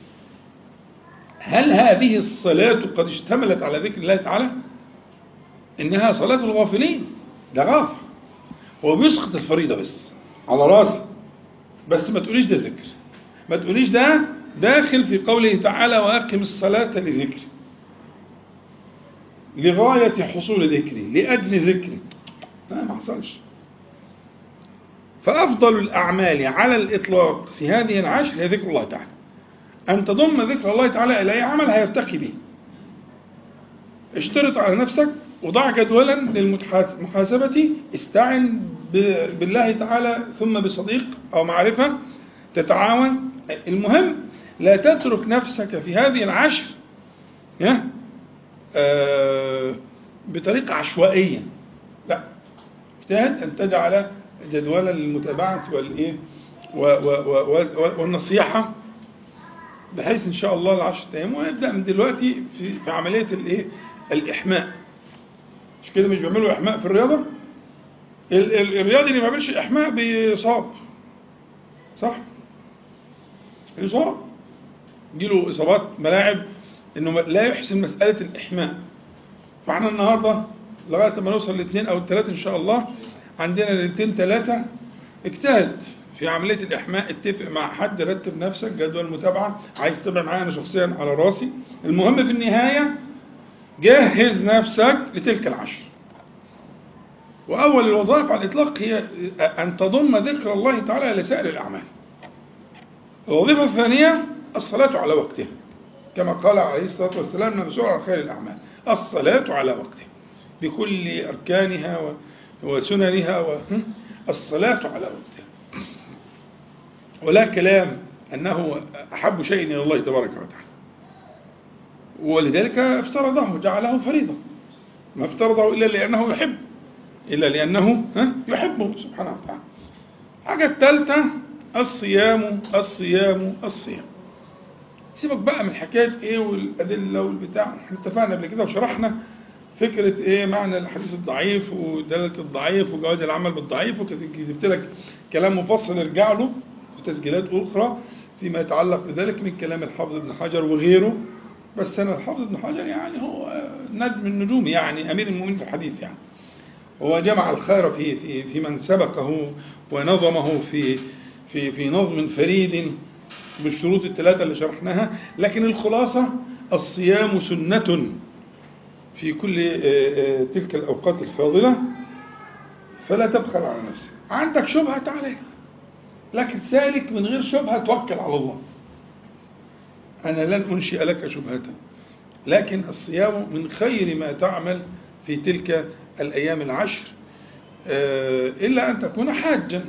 [SPEAKER 1] هل هذه الصلاة قد اشتملت على ذكر الله تعالى؟ إنها صلاة الغافلين ده غافل هو بيسقط الفريضة بس على راسي بس ما تقوليش ده ذكر ما تقوليش ده داخل في قوله تعالى وأقم الصلاة لذكري لغاية حصول ذكري لأجل ذكري لا ما حصلش فأفضل الأعمال على الإطلاق في هذه العشر هي ذكر الله تعالى أن تضم ذكر الله تعالى إلى أي عمل هيرتقي به اشترط على نفسك وضع جدولا للمحاسبة استعن بالله تعالى ثم بصديق أو معرفة تتعاون المهم لا تترك نفسك في هذه العشر بطريقة عشوائية لا اجتهد أن تجعل جدولا للمتابعة والإيه والنصيحة بحيث إن شاء الله العشر أيام ونبدأ من دلوقتي في, في عملية الإيه الإحماء مش كده مش بيعملوا إحماء في الرياضة الرياضي اللي ما بيعملش إحماء بيصاب صح يصاب له إصابات ملاعب إنه لا يحسن مسألة الإحماء فاحنا النهاردة لغاية ما نوصل لاثنين أو الثلاثة إن شاء الله عندنا ليلتين ثلاثة اجتهد في عملية الإحماء اتفق مع حد رتب نفسك جدول متابعة عايز تتابع معايا أنا شخصيا على راسي المهم في النهاية جهز نفسك لتلك العشر وأول الوظائف على الإطلاق هي أن تضم ذكر الله تعالى لسائر الأعمال الوظيفة الثانية الصلاة على وقتها كما قال عليه الصلاة والسلام من سؤال عن خير الأعمال الصلاة على وقتها بكل أركانها وسننها الصلاة على وقتها ولا كلام أنه أحب شيء إلى الله تبارك وتعالى ولذلك افترضه جعله فريضة ما افترضه إلا لأنه يحب إلا لأنه يحبه سبحانه وتعالى حاجة الثالثة الصيام الصيام الصيام سيبك بقى من حكاية ايه والأدلة والبتاع احنا اتفقنا قبل كده وشرحنا فكرة ايه معنى الحديث الضعيف ودلالة الضعيف وجواز العمل بالضعيف وكتبت لك كلام مفصل ارجع له في تسجيلات أخرى فيما يتعلق بذلك من كلام الحافظ ابن حجر وغيره بس أنا الحافظ ابن حجر يعني هو نجم النجوم يعني أمير المؤمنين في الحديث يعني هو جمع الخير في في في من سبقه ونظمه في في في نظم فريد بالشروط الثلاثة اللي شرحناها لكن الخلاصة الصيام سنة في كل تلك الأوقات الفاضلة فلا تبخل على نفسك عندك شبهة تعالى لكن سالك من غير شبهة توكل على الله أنا لن أنشئ لك شبهة لكن الصيام من خير ما تعمل في تلك الأيام العشر إلا أن تكون حاجا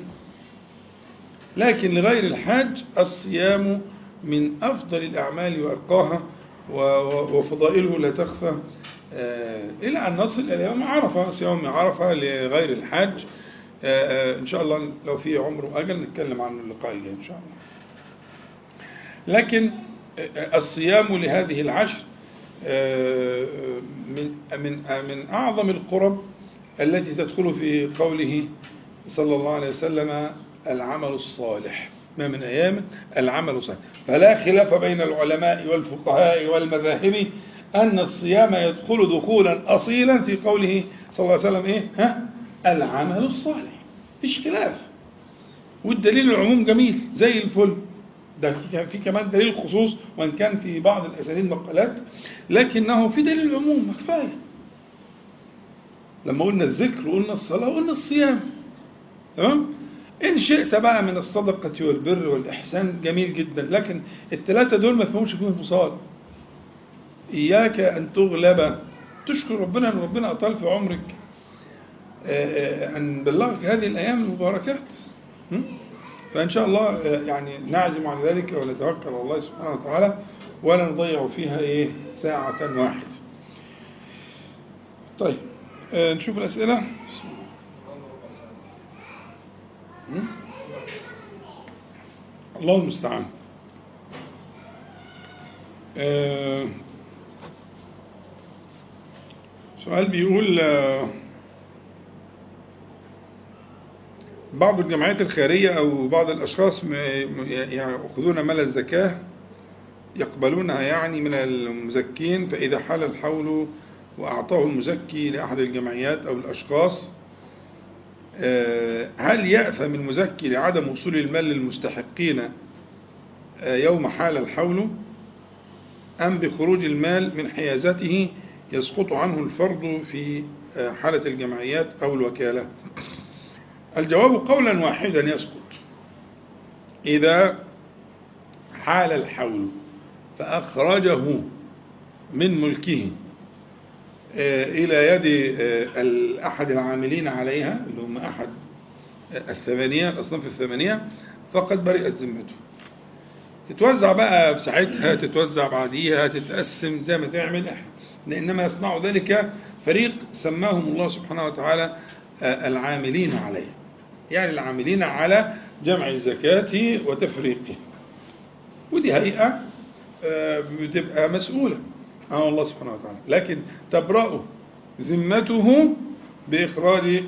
[SPEAKER 1] لكن لغير الحاج الصيام من أفضل الأعمال وأرقاها وفضائله لا تخفى إلى أن نصل إلى يوم عرفة صيام عرفة لغير الحاج إن شاء الله لو في عمر وأجل نتكلم عنه اللقاء الجاي إن شاء الله لكن الصيام لهذه العشر من من من أعظم القرب التي تدخل في قوله صلى الله عليه وسلم العمل الصالح ما من أيام العمل الصالح فلا خلاف بين العلماء والفقهاء والمذاهب أن الصيام يدخل دخولا أصيلا في قوله صلى الله عليه وسلم إيه ها العمل الصالح فيش خلاف والدليل العموم جميل زي الفل ده في كمان دليل خصوص وان كان في بعض الاسانيد مقالات لكنه في دليل عموم كفايه لما قلنا الذكر وقلنا الصلاه وقلنا الصيام تمام إن شئت بقى من الصدقة والبر والإحسان جميل جدا لكن الثلاثة دول ما فيهمش فيهم انفصال إياك أن تغلب تشكر ربنا أن ربنا أطال في عمرك آه، آه، أن بلغك هذه الأيام المباركات م? فإن شاء الله آه، يعني نعزم على ذلك ونتوكل على الله سبحانه وتعالى ولا نضيع فيها إيه ساعة واحدة طيب آه، نشوف الأسئلة م? الله المستعان آه، سؤال بيقول آه، بعض الجمعيات الخيرية أو بعض الأشخاص م- م- يأخذون مال الزكاة يقبلونها يعني من المزكين فإذا حال الحول وأعطاه المزكي لأحد الجمعيات أو الأشخاص آه، هل يأثم المزكي لعدم وصول المال للمستحقين آه، يوم حال الحول أم بخروج المال من حيازته يسقط عنه الفرض في آه، حالة الجمعيات أو الوكالة الجواب قولا واحدا يسقط إذا حال الحول فأخرجه من ملكه آه، إلى يد آه، أحد العاملين عليها اللي هم أحد الثمانية الأصناف الثمانية فقد برئت ذمته تتوزع بقى في ساعتها تتوزع بعديها تتقسم زي ما تعمل إنما يصنع ذلك فريق سماهم الله سبحانه وتعالى آه، العاملين عليه يعني العاملين على جمع الزكاة وتفريقه ودي هيئة آه، بتبقى مسؤولة عن الله سبحانه وتعالى لكن تبرأ ذمته بإخراج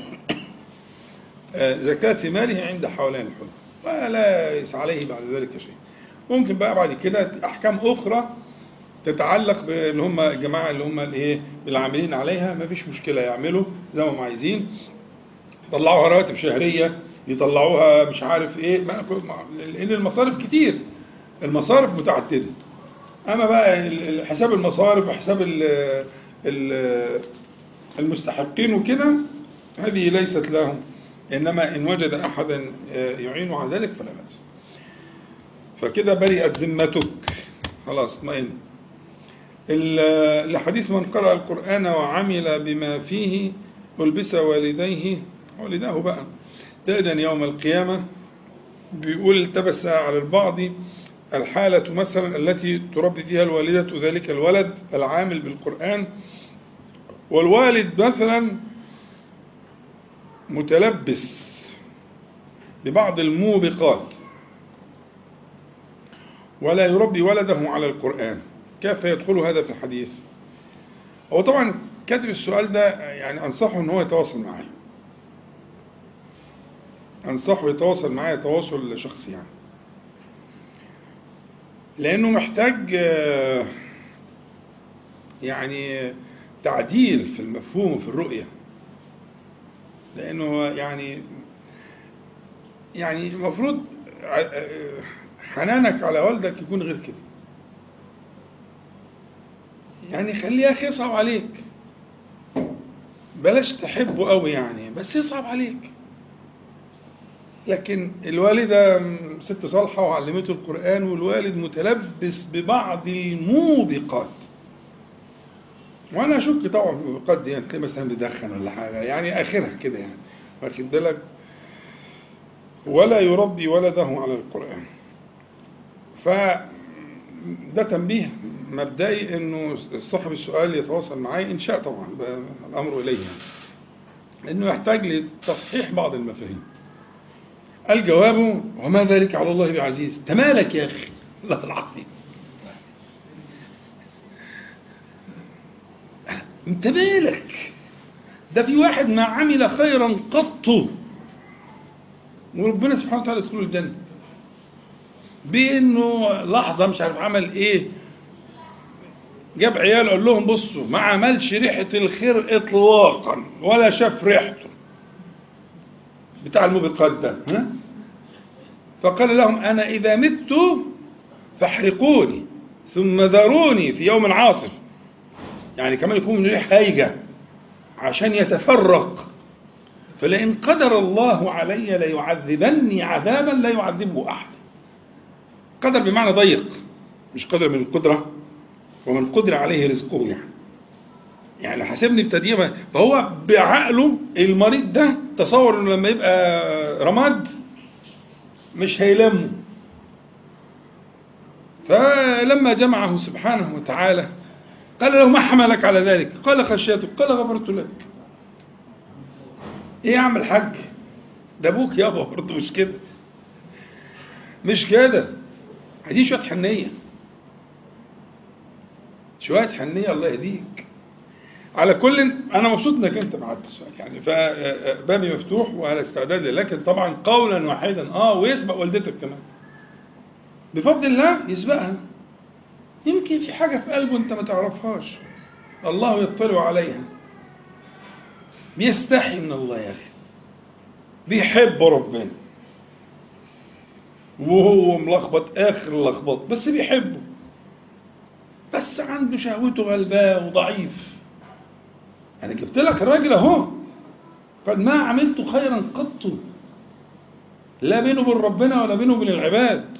[SPEAKER 1] آه، زكاة ماله عند حولين الحلم ولا يسعى عليه بعد ذلك شيء ممكن بقى بعد كده أحكام أخرى تتعلق باللي هم الجماعة اللي هم الايه العاملين عليها ما فيش مشكلة يعملوا زي ما هم عايزين يطلعوها رواتب شهرية يطلعوها مش عارف ايه ما- ما- لان المصارف كتير المصارف متعددة اما بقى ال- ال- حساب المصارف وحساب ال- ال- المستحقين وكده هذه ليست لهم انما ان وجد احدا آه، يعين على ذلك فلا بأس فكده برئت ذمتك خلاص اطمئن ال- لحديث من قرأ القرآن وعمل بما فيه ألبس والديه والداه بقى تأذن يوم القيامة بيقول التبس على البعض الحالة مثلا التي تربي فيها الوالدة ذلك الولد العامل بالقرآن والوالد مثلا متلبس ببعض الموبقات ولا يربي ولده على القرآن كيف يدخل هذا في الحديث هو طبعا كاتب السؤال ده يعني أنصحه أن هو يتواصل معي أنصحه يتواصل معي تواصل شخصي يعني لأنه محتاج آه، يعني تعديل في المفهوم وفي الرؤية لأنه يعني يعني المفروض ع- آه، حنانك على والدك يكون غير كده يعني خليه يا أخي يصعب عليك بلاش تحبه قوي يعني بس يصعب عليك لكن الوالدة ست صالحة وعلمته القرآن والوالد متلبس ببعض الموبقات وأنا أشك طبعا في الموبقات دي يعني تلاقي مثلا بيدخن ولا حاجة يعني آخرها كده يعني واخد بالك ولا يربي ولده على القرآن فده تنبيه مبدئي انه صاحب السؤال يتواصل معي ان شاء طبعا ده الامر اليه يعني. لانه يحتاج لتصحيح بعض المفاهيم الجواب وما ذلك على الله بعزيز تمالك يا اخي الله العظيم انت مالك ده في واحد ما عمل خيرا قط وربنا سبحانه وتعالى يدخله الجنه بانه لحظه مش عارف عمل ايه جاب عيال قال لهم بصوا ما عملش ريحه الخير اطلاقا ولا شاف ريحته بتاع الموبقات ده ها فقال لهم انا اذا مت فاحرقوني ثم ذروني في يوم عاصف يعني كمان يكون من ريح هايجه عشان يتفرق فلئن قدر الله علي ليعذبني عذابا لا يعذبه أحد قدر بمعنى ضيق مش قدر من القدرة ومن قدر عليه رزقه يعني يعني حاسبني بتدقيق فهو بعقله المريض ده تصور انه لما يبقى رماد مش هيلمه فلما جمعه سبحانه وتعالى قال له ما حملك على ذلك قال خشيتك قال غفرت لك ايه يا عم الحاج ده ابوك يابا برضه مش كده مش كده دي شويه حنيه شويه حنيه الله يهديك على كل انا مبسوط انك انت بعت السؤال يعني فبابي مفتوح وعلى استعداد لكن طبعا قولا واحدا اه ويسبق والدتك كمان بفضل الله يسبقها يمكن في حاجه في قلبه انت ما تعرفهاش الله يطلع عليها بيستحي من الله يا اخي بيحب ربنا وهو ملخبط اخر لخبط بس بيحبه بس عنده شهوته غلباه وضعيف انا جبت لك الراجل اهو قد ما عملت خيرا قط لا بينه وبين ربنا ولا بينه وبين العباد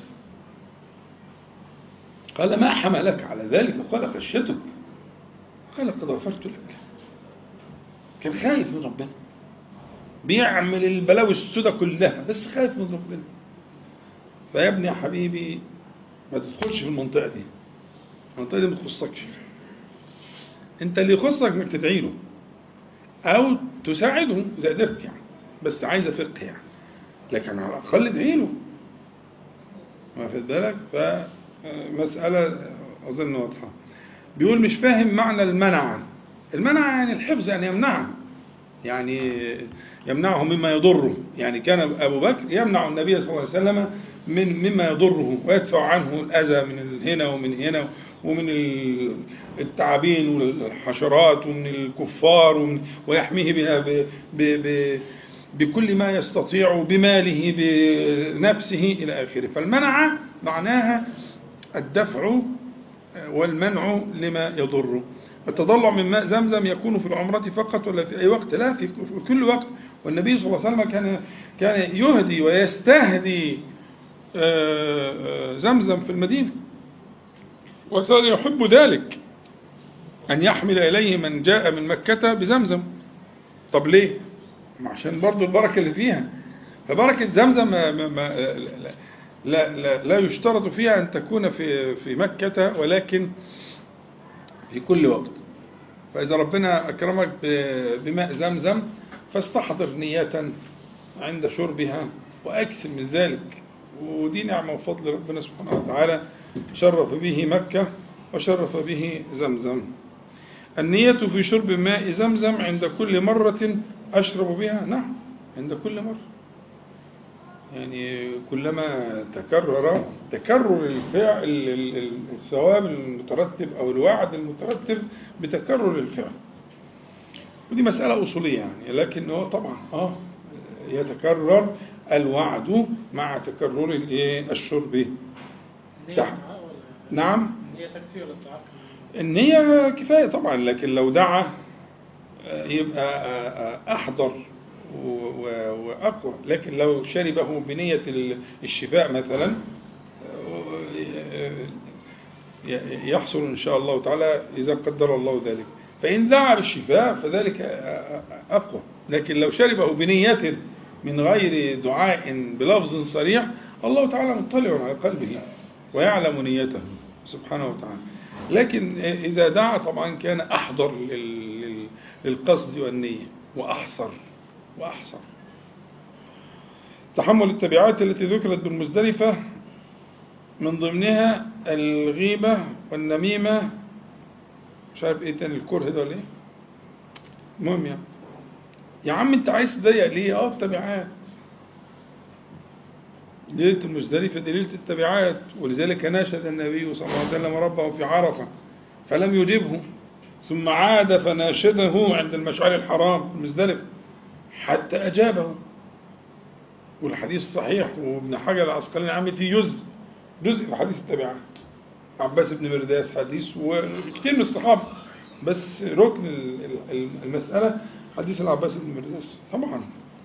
[SPEAKER 1] قال ما حملك على ذلك قال خشيتك قال قد غفرت لك كان خايف من ربنا بيعمل البلاوي السودة كلها بس خايف من ربنا فيا ابني يا حبيبي ما تدخلش في المنطقة دي المنطقة دي ما تخصكش انت اللي يخصك انك تدعي له او تساعده اذا قدرت يعني بس عايزه فقه يعني لكن على الاقل ادعي له واخد بالك فمساله اظن واضحه بيقول مش فاهم معنى المنع المنع يعني الحفظ يعني يمنعه يعني يمنعه مما يضره يعني كان ابو بكر يمنع النبي صلى الله عليه وسلم من مما يضره ويدفع عنه الاذى من هنا ومن هنا ومن التعابين والحشرات ومن الكفار ومن ويحميه بها ب ب ب بكل ما يستطيع بماله بنفسه إلى آخره فالمنع معناها الدفع والمنع لما يضره التضلع من ماء زمزم يكون في العمرة فقط ولا في أي وقت لا في كل وقت والنبي صلى الله عليه وسلم كان كان يهدي ويستهدي زمزم في المدينة وكان يحب ذلك أن يحمل إليه من جاء من مكة بزمزم طب ليه؟ عشان برضو البركة اللي فيها فبركة زمزم ما ما لا, لا, لا يشترط فيها أن تكون في في مكة ولكن في كل وقت فإذا ربنا أكرمك بماء زمزم فاستحضر نية عند شربها وأكثر من ذلك ودي نعمة وفضل ربنا سبحانه وتعالى شرف به مكة وشرف به زمزم النية في شرب ماء زمزم عند كل مرة أشرب بها نعم عند كل مرة يعني كلما تكرر تكرر الفعل الثواب المترتب أو الوعد المترتب بتكرر الفعل ودي مسألة أصولية يعني لكن هو طبعا آه يتكرر الوعد مع تكرر الشرب
[SPEAKER 2] تحت
[SPEAKER 1] نعم
[SPEAKER 2] النية تكفي ولا الدعاء
[SPEAKER 1] النية كفاية طبعا لكن لو دعا يبقى أحضر وأقوى لكن لو شربه بنية الشفاء مثلا يحصل إن شاء الله تعالى إذا قدر الله ذلك فإن دعا بالشفاء فذلك أقوى لكن لو شربه بنية من غير دعاء بلفظ صريح الله تعالى مطلع على قلبه ويعلم نيته سبحانه وتعالى لكن إذا دعا طبعا كان أحضر للقصد والنية وأحصر وأحصر تحمل التبعات التي ذكرت بالمزدلفة من ضمنها الغيبة والنميمة مش عارف ايه تاني الكره ده ولا ايه المهم يعني يا عم انت عايز تضيق ليه اه التبعات ليلة المزدلفة دي ليلة التبعات ولذلك ناشد النبي صلى الله عليه وسلم ربه في عرفة فلم يجبه ثم عاد فناشده عند المشعر الحرام في المزدلفة حتى أجابه والحديث صحيح وابن حجر العسقلاني عامل فيه جزء جزء في حديث التبعات عباس بن مرداس حديث وكثير من الصحابة بس ركن المسألة حديث العباس بن مرداس طبعا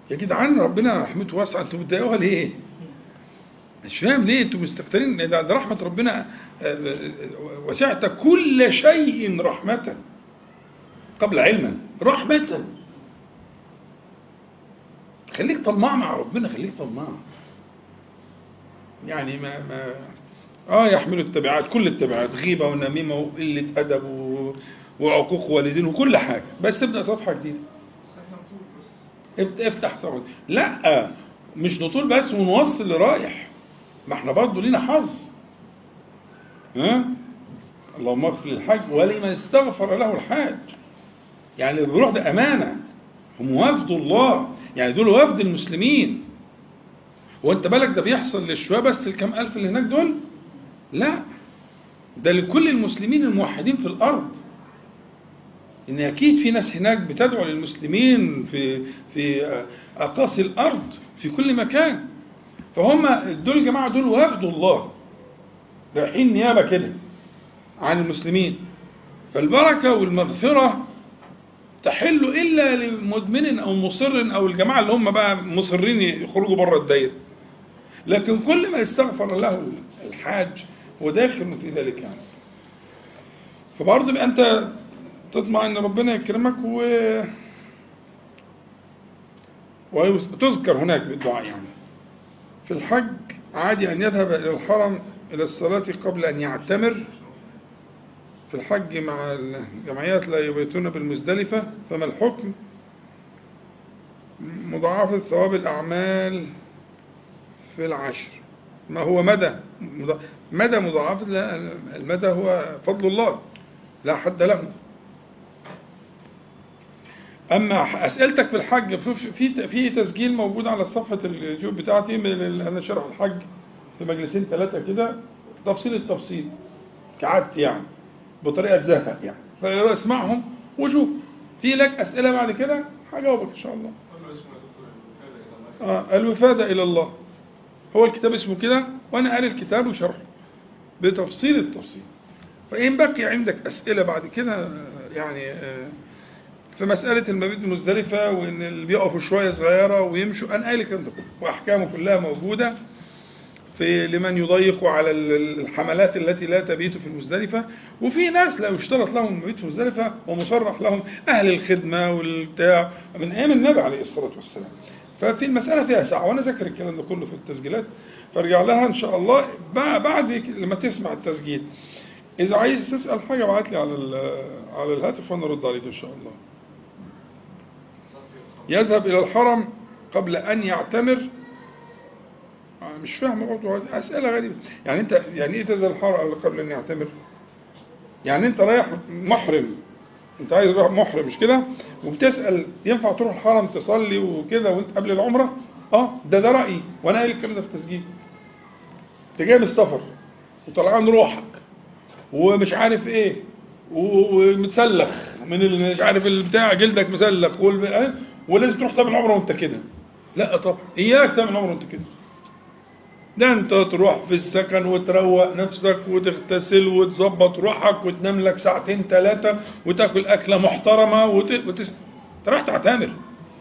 [SPEAKER 1] يا جدعان ربنا رحمته واسعه انتوا بتضايقوها ليه؟ مش فاهم ليه انتوا مستكترين ده, ده رحمه ربنا آه، آه، وسعت كل شيء رحمه قبل علما رحمه خليك طماع مع ربنا خليك طماع يعني ما ما اه يحملوا التبعات كل التبعات غيبه ونميمه وقله ادب و... وعقوق والدين وكل حاجه بس ابدا صفحه جديده افت- افتح صفحه لا مش نطول بس ونوصل لرايح ما احنا برضه لينا حظ ها اللهم اغفر للحاج ولمن استغفر له الحاج يعني اللي بيروح ده امانه هم وفد الله يعني دول وفد المسلمين وانت بالك ده بيحصل للشويه بس الكام الف اللي هناك دول لا ده لكل المسلمين الموحدين في الارض ان اكيد في ناس هناك بتدعو للمسلمين في في اقاصي الارض في كل مكان فهم دول يا جماعه دول وفد الله رايحين نيابه كده عن المسلمين فالبركه والمغفره تحل الا لمدمن او مصر او الجماعه اللي هم بقى مصرين يخرجوا بره الدايره لكن كل ما استغفر له الحاج هو داخل في ذلك يعني فبرضه بقى انت تطمع ان ربنا يكرمك و وتذكر هناك بالدعاء يعني في الحج عادي ان يذهب الى الحرم الى الصلاه قبل ان يعتمر في الحج مع الجمعيات لا يبيتون بالمزدلفة فما الحكم مضاعفة ثواب الأعمال في العشر ما هو مدى مدى مضاعفة لا المدى هو فضل الله لا حد له أما أسئلتك في الحج في في تسجيل موجود على صفحة اليوتيوب بتاعتي من ال- أنا شرح الحج في مجلسين ثلاثة كده تفصيل التفصيل كعادتي يعني بطريقة تزهق يعني فاسمعهم وشوف في لك أسئلة بعد كده هجاوبك إن شاء الله آه الوفادة إلى الله هو الكتاب اسمه كده وأنا قاري الكتاب وشرحه بتفصيل التفصيل فإن بقي عندك أسئلة بعد كده آه، يعني آه، في مسألة المبيت المزدلفة وإن اللي بيقفوا شوية صغيرة ويمشوا أنا قايل الكلام ده كله وأحكامه كلها موجودة في لمن يضيق على ال- الحملات التي لا تبيت في المزدلفة وفي ناس لا يشترط لهم المبيت في المزدلفة ومصرح لهم أهل الخدمة والبتاع من أيام النبي عليه الصلاة والسلام ففي المسألة فيها ساعة وأنا ذاكر الكلام ده كله في التسجيلات فارجع لها إن شاء الله بع- بعد ك- لما تسمع التسجيل إذا عايز تسأل حاجة ابعت لي على ال- على الهاتف وأنا أرد عليك إن شاء الله يذهب إلى الحرم قبل أن يعتمر آه، مش فاهم برضه أسئلة غريبة يعني أنت يعني إيه تذهب الحرم قبل أن يعتمر؟ يعني أنت رايح محرم أنت عايز تروح محرم مش كده؟ وبتسأل ينفع تروح الحرم تصلي وكده وأنت قبل العمرة؟ أه ده ده رأيي وأنا قايل الكلام ده في التسجيل. أنت جاي من السفر وطلعان روحك ومش عارف إيه و- ومتسلخ من ال- مش عارف البتاع جلدك مسلخ والب- آه، ولازم تروح تعمل عمره وانت كده لا طبعا اياك تعمل عمره وانت كده ده انت تروح في السكن وتروق نفسك وتغتسل وتظبط روحك وتنام لك ساعتين ثلاثة وتاكل أكلة محترمة وت... وت... انت رايح تعتمر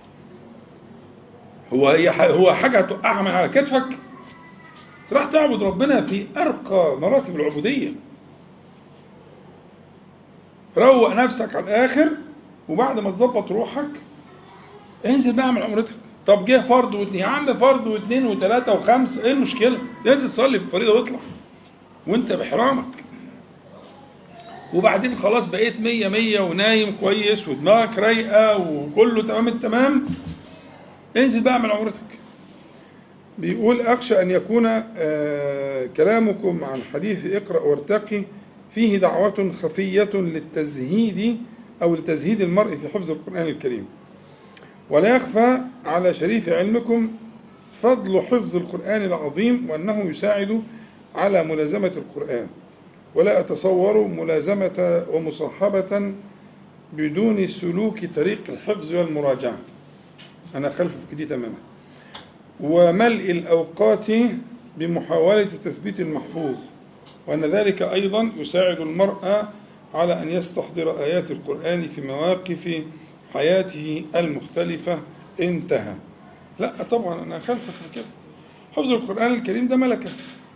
[SPEAKER 1] هو هي ح- هو حاجة هتوقعها من على كتفك راح تعبد ربنا في أرقى مراتب العبودية روق نفسك على الآخر وبعد ما تظبط روحك انزل بقى اعمل عمرتك طب جه فرض واثنين يا عم فرض واثنين وثلاثة وخمسة ايه المشكلة؟ انزل تصلي الفريضة واطلع وانت بإحرامك وبعدين خلاص بقيت مية مية ونايم كويس ودماغك رايقة وكله تمام التمام انزل بقى اعمل عمرتك بيقول أخشى أن يكون آه، كلامكم عن حديث اقرأ وارتقي فيه دعوة خفية للتزهيد أو لتزهيد المرء في حفظ القرآن الكريم ولا يخفى على شريف علمكم فضل حفظ القرآن العظيم وأنه يساعد على ملازمة القرآن ولا أتصور ملازمة ومصاحبة بدون سلوك طريق الحفظ والمراجعة أنا خلف دي تماما وملء الأوقات بمحاولة تثبيت المحفوظ وأن ذلك أيضا يساعد المرء على أن يستحضر آيات القرآن في مواقف حياته المختلفة انتهى لا طبعا أنا خلفك في كده حفظ القرآن الكريم ده ملكة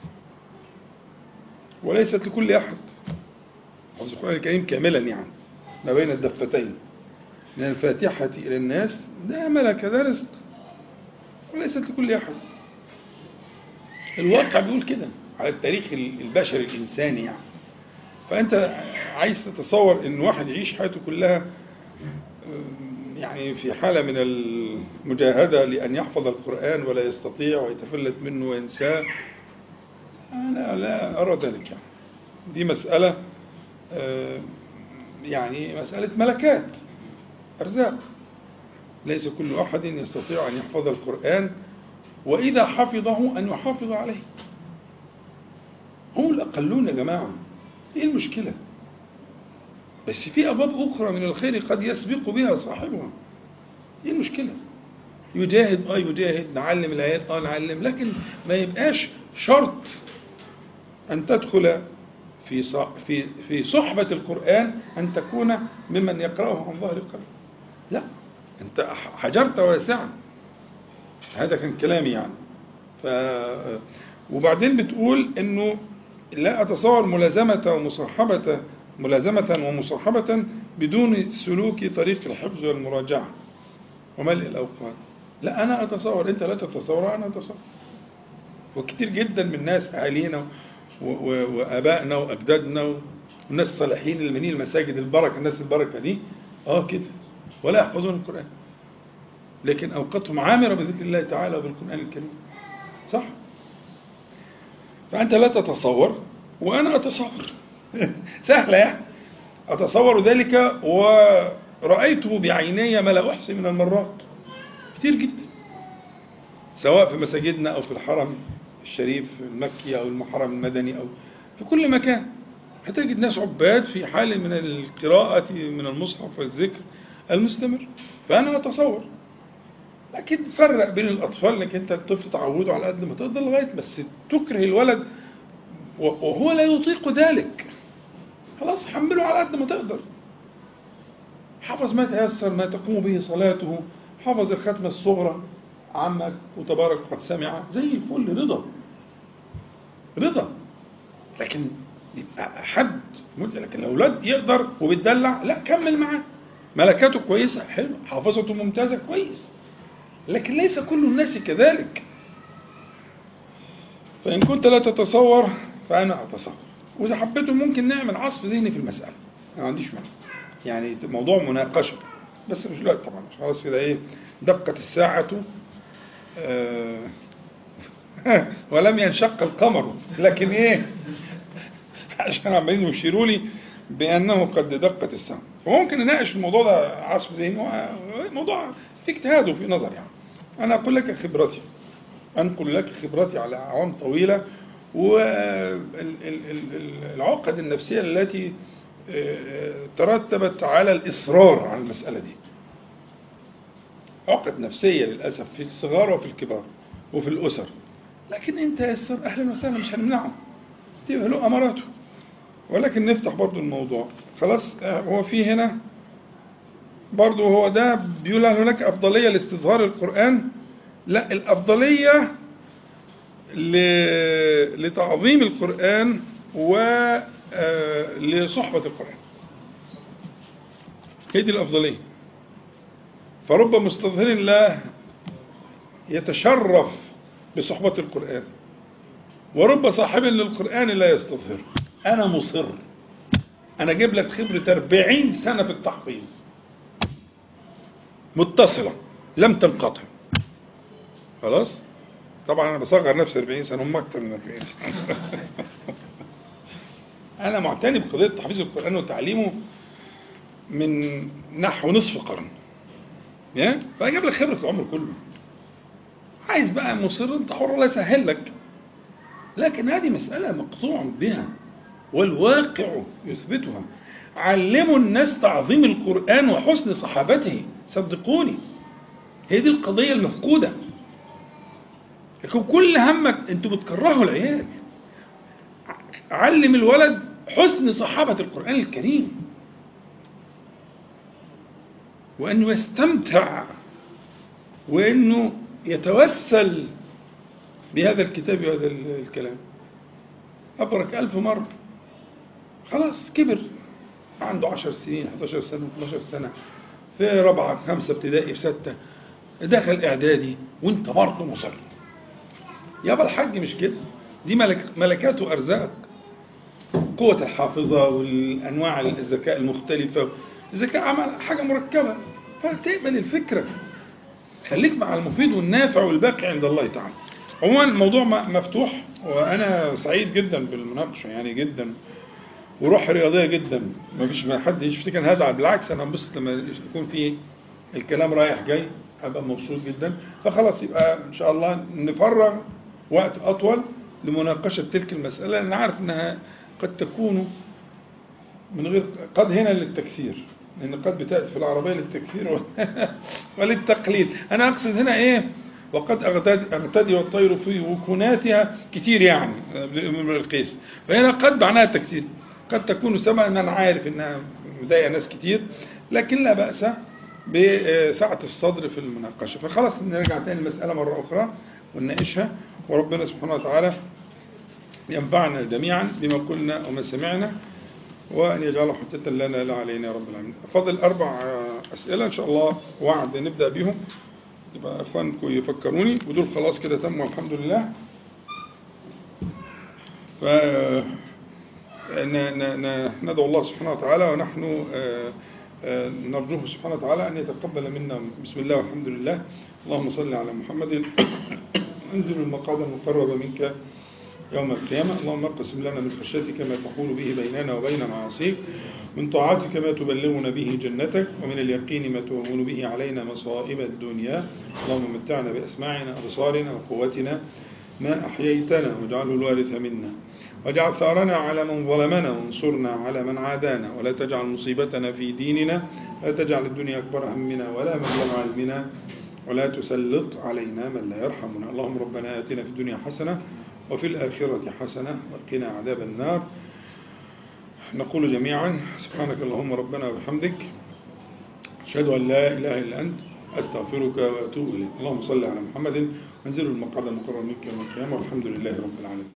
[SPEAKER 1] وليست لكل أحد حفظ القرآن الكريم كاملا يعني ما بين الدفتين من الفاتحة إلى الناس ده ملكة ده رزق وليست لكل أحد الواقع بيقول كده على التاريخ البشري الإنساني يعني فأنت عايز تتصور إن واحد يعيش حياته كلها يعني في حالة من المجاهدة لأن يحفظ القرآن ولا يستطيع ويتفلت منه وينساه أنا لا أرى ذلك يعني دي مسألة يعني مسألة ملكات أرزاق ليس كل أحد يستطيع أن يحفظ القرآن وإذا حفظه أن يحافظ عليه هم الأقلون يا جماعة إيه المشكلة بس في أبواب أخرى من الخير قد يسبق بها صاحبها إيه المشكلة يجاهد آه يجاهد نعلم العيال آه نعلم لكن ما يبقاش شرط أن تدخل في في في صحبة القرآن أن تكون ممن يقرأه عن ظهر قلب لا أنت حجرت واسعا هذا كان كلامي يعني ف وبعدين بتقول انه لا اتصور ملازمة ومصاحبة ملازمة ومصاحبة بدون سلوك طريق الحفظ والمراجعة وملء الأوقات لا أنا أتصور أنت لا تتصور أنا أتصور وكتير جدا من الناس أهالينا وآبائنا وأجدادنا والناس الصالحين اللي من المساجد البركة الناس البركة دي اه كده ولا يحفظون القرآن لكن أوقاتهم عامرة بذكر الله تعالى وبالقرآن الكريم صح فأنت لا تتصور وأنا أتصور سهلة يعني أتصور ذلك ورأيته بعيني ما لا أحصي من المرات كتير جدا سواء في مساجدنا أو في الحرم الشريف المكي أو المحرم المدني أو في كل مكان هتجد ناس عباد في حال من القراءة من المصحف والذكر المستمر فأنا أتصور لكن فرق بين الأطفال إنك أنت الطفل تعوده على قد ما تقدر لغاية بس تكره الولد وهو لا يطيق ذلك خلاص حمله على قد ما تقدر حفظ ما تيسر ما تقوم به صلاته حفظ الختمة الصغرى عمك وتبارك قد سمع زي الفل رضا رضا لكن يبقى حد لكن الأولاد يقدر وبتدلع لا كمل معاه ملكاته كويسة حلو حافظته ممتازة كويس لكن ليس كل الناس كذلك فإن كنت لا تتصور فأنا أتصور وإذا حبيتم ممكن نعمل عصف ذهني في المسألة ما عنديش مانع يعني موضوع مناقشة بس مش لا طبعا خلاص كده إيه دقت الساعة آه ولم ينشق القمر لكن إيه عشان عمالين يشيروا لي بأنه قد دقت الساعة وممكن نناقش الموضوع ده عصف ذهني موضوع في اجتهاد وفي نظر يعني أنا أقول لك خبرتي أنقل لك خبرتي على أعوام طويلة والعقد النفسية التي ترتبت على الإصرار على المسألة دي عقد نفسية للأسف في الصغار وفي الكبار وفي الأسر لكن أنت يسر أهلا وسهلا مش هنمنعه تبقى له أمراته ولكن نفتح برضو الموضوع خلاص هو في هنا برضو هو ده بيقول هناك أفضلية لاستظهار القرآن لا الأفضلية لتعظيم القرآن ولصحبة القرآن هي دي الأفضلية فرب مستظهر لا يتشرف بصحبة القرآن ورب صاحب للقرآن لا يستظهر أنا مصر أنا أجيب لك خبرة 40 سنة في التحفيظ متصلة لم تنقطع خلاص طبعا أنا بصغر نفسي 40 سنة هم أكثر من 40 سنة أنا معتني بقضية تحفيظ القرآن وتعليمه من نحو نصف قرن يا فأجيب لك خبرة العمر كله عايز بقى مصر أنت حر الله يسهل لك لكن هذه مسألة مقطوع بها والواقع يثبتها علموا الناس تعظيم القرآن وحسن صحابته صدقوني هي دي القضية المفقودة لكن كل همك انتوا بتكرهوا العيال علم الولد حسن صحابة القرآن الكريم وأنه يستمتع وأنه يتوسل بهذا الكتاب وهذا ال- الكلام أبرك ألف مرة خلاص كبر عنده عشر سنين 11 سنة 12 سنة في رابعة خمسة ابتدائي في ستة دخل إعدادي وأنت برضه مصر يابا الحاج مش كده دي ملك ملكات وأرزاق قوة الحافظة والأنواع الذكاء المختلفة الذكاء عمل حاجة مركبة فتقبل الفكرة خليك مع المفيد والنافع والباقي عند الله تعالى عموما الموضوع م- مفتوح وأنا سعيد جدا بالمناقشة يعني جدا وروح رياضية جدا ما فيش ما حد يفتكر إن هزعل بالعكس أنا انبسط لما يكون في الكلام رايح جاي هبقى مبسوط جدا فخلاص يبقى إن شاء الله نفرغ وقت أطول لمناقشة تلك المسألة لأن عارف أنها قد تكون من غير قد هنا للتكثير لأن قد بتأتي في العربية للتكثير و- وللتقليل أنا أقصد هنا إيه وقد أغتدي, أغتدي والطير في وكناتها كتير يعني من القيس فهنا قد معناها التكثير قد تكون سببا أن أنا عارف أنها مضايقة ناس كتير لكن لا بأس بسعة الصدر في المناقشة فخلاص نرجع تاني المسألة مرة أخرى ونناقشها وربنا سبحانه وتعالى ينفعنا جميعا بما قلنا وما سمعنا وأن يجعله حجة لنا لا علينا يا رب العالمين فاضل أربع أسئلة إن شاء الله وعد نبدأ بهم يبقى أخوانكم يفكروني ودول خلاص كده تموا الحمد لله ف ن- ن- ن- ندعو الله سبحانه وتعالى ونحن آه، آه، نرجوه سبحانه وتعالى أن يتقبل منا بسم الله والحمد لله اللهم صل على محمد انزل المقعد المقرب منك يوم القيامة اللهم اقسم لنا من خشيتك ما تحول به بيننا وبين معاصيك من طاعتك ما تبلغنا به جنتك ومن اليقين ما تهون به علينا مصائب الدنيا اللهم متعنا بأسماعنا وأبصارنا وقوتنا ما أحييتنا واجعله الوارث منا واجعل ثارنا على من ظلمنا وانصرنا على من عادانا ولا تجعل مصيبتنا في ديننا لا تجعل الدنيا أكبر همنا ولا مبلغ علمنا ولا تسلط علينا من لا يرحمنا اللهم ربنا آتنا في الدنيا حسنة وفي الآخرة حسنة وقنا عذاب النار نقول جميعا سبحانك اللهم ربنا وبحمدك أشهد أن لا إله إلا أنت أستغفرك وأتوب إليك اللهم صل على محمد وانزل المقعد المقرر منك يوم القيامة والحمد لله رب العالمين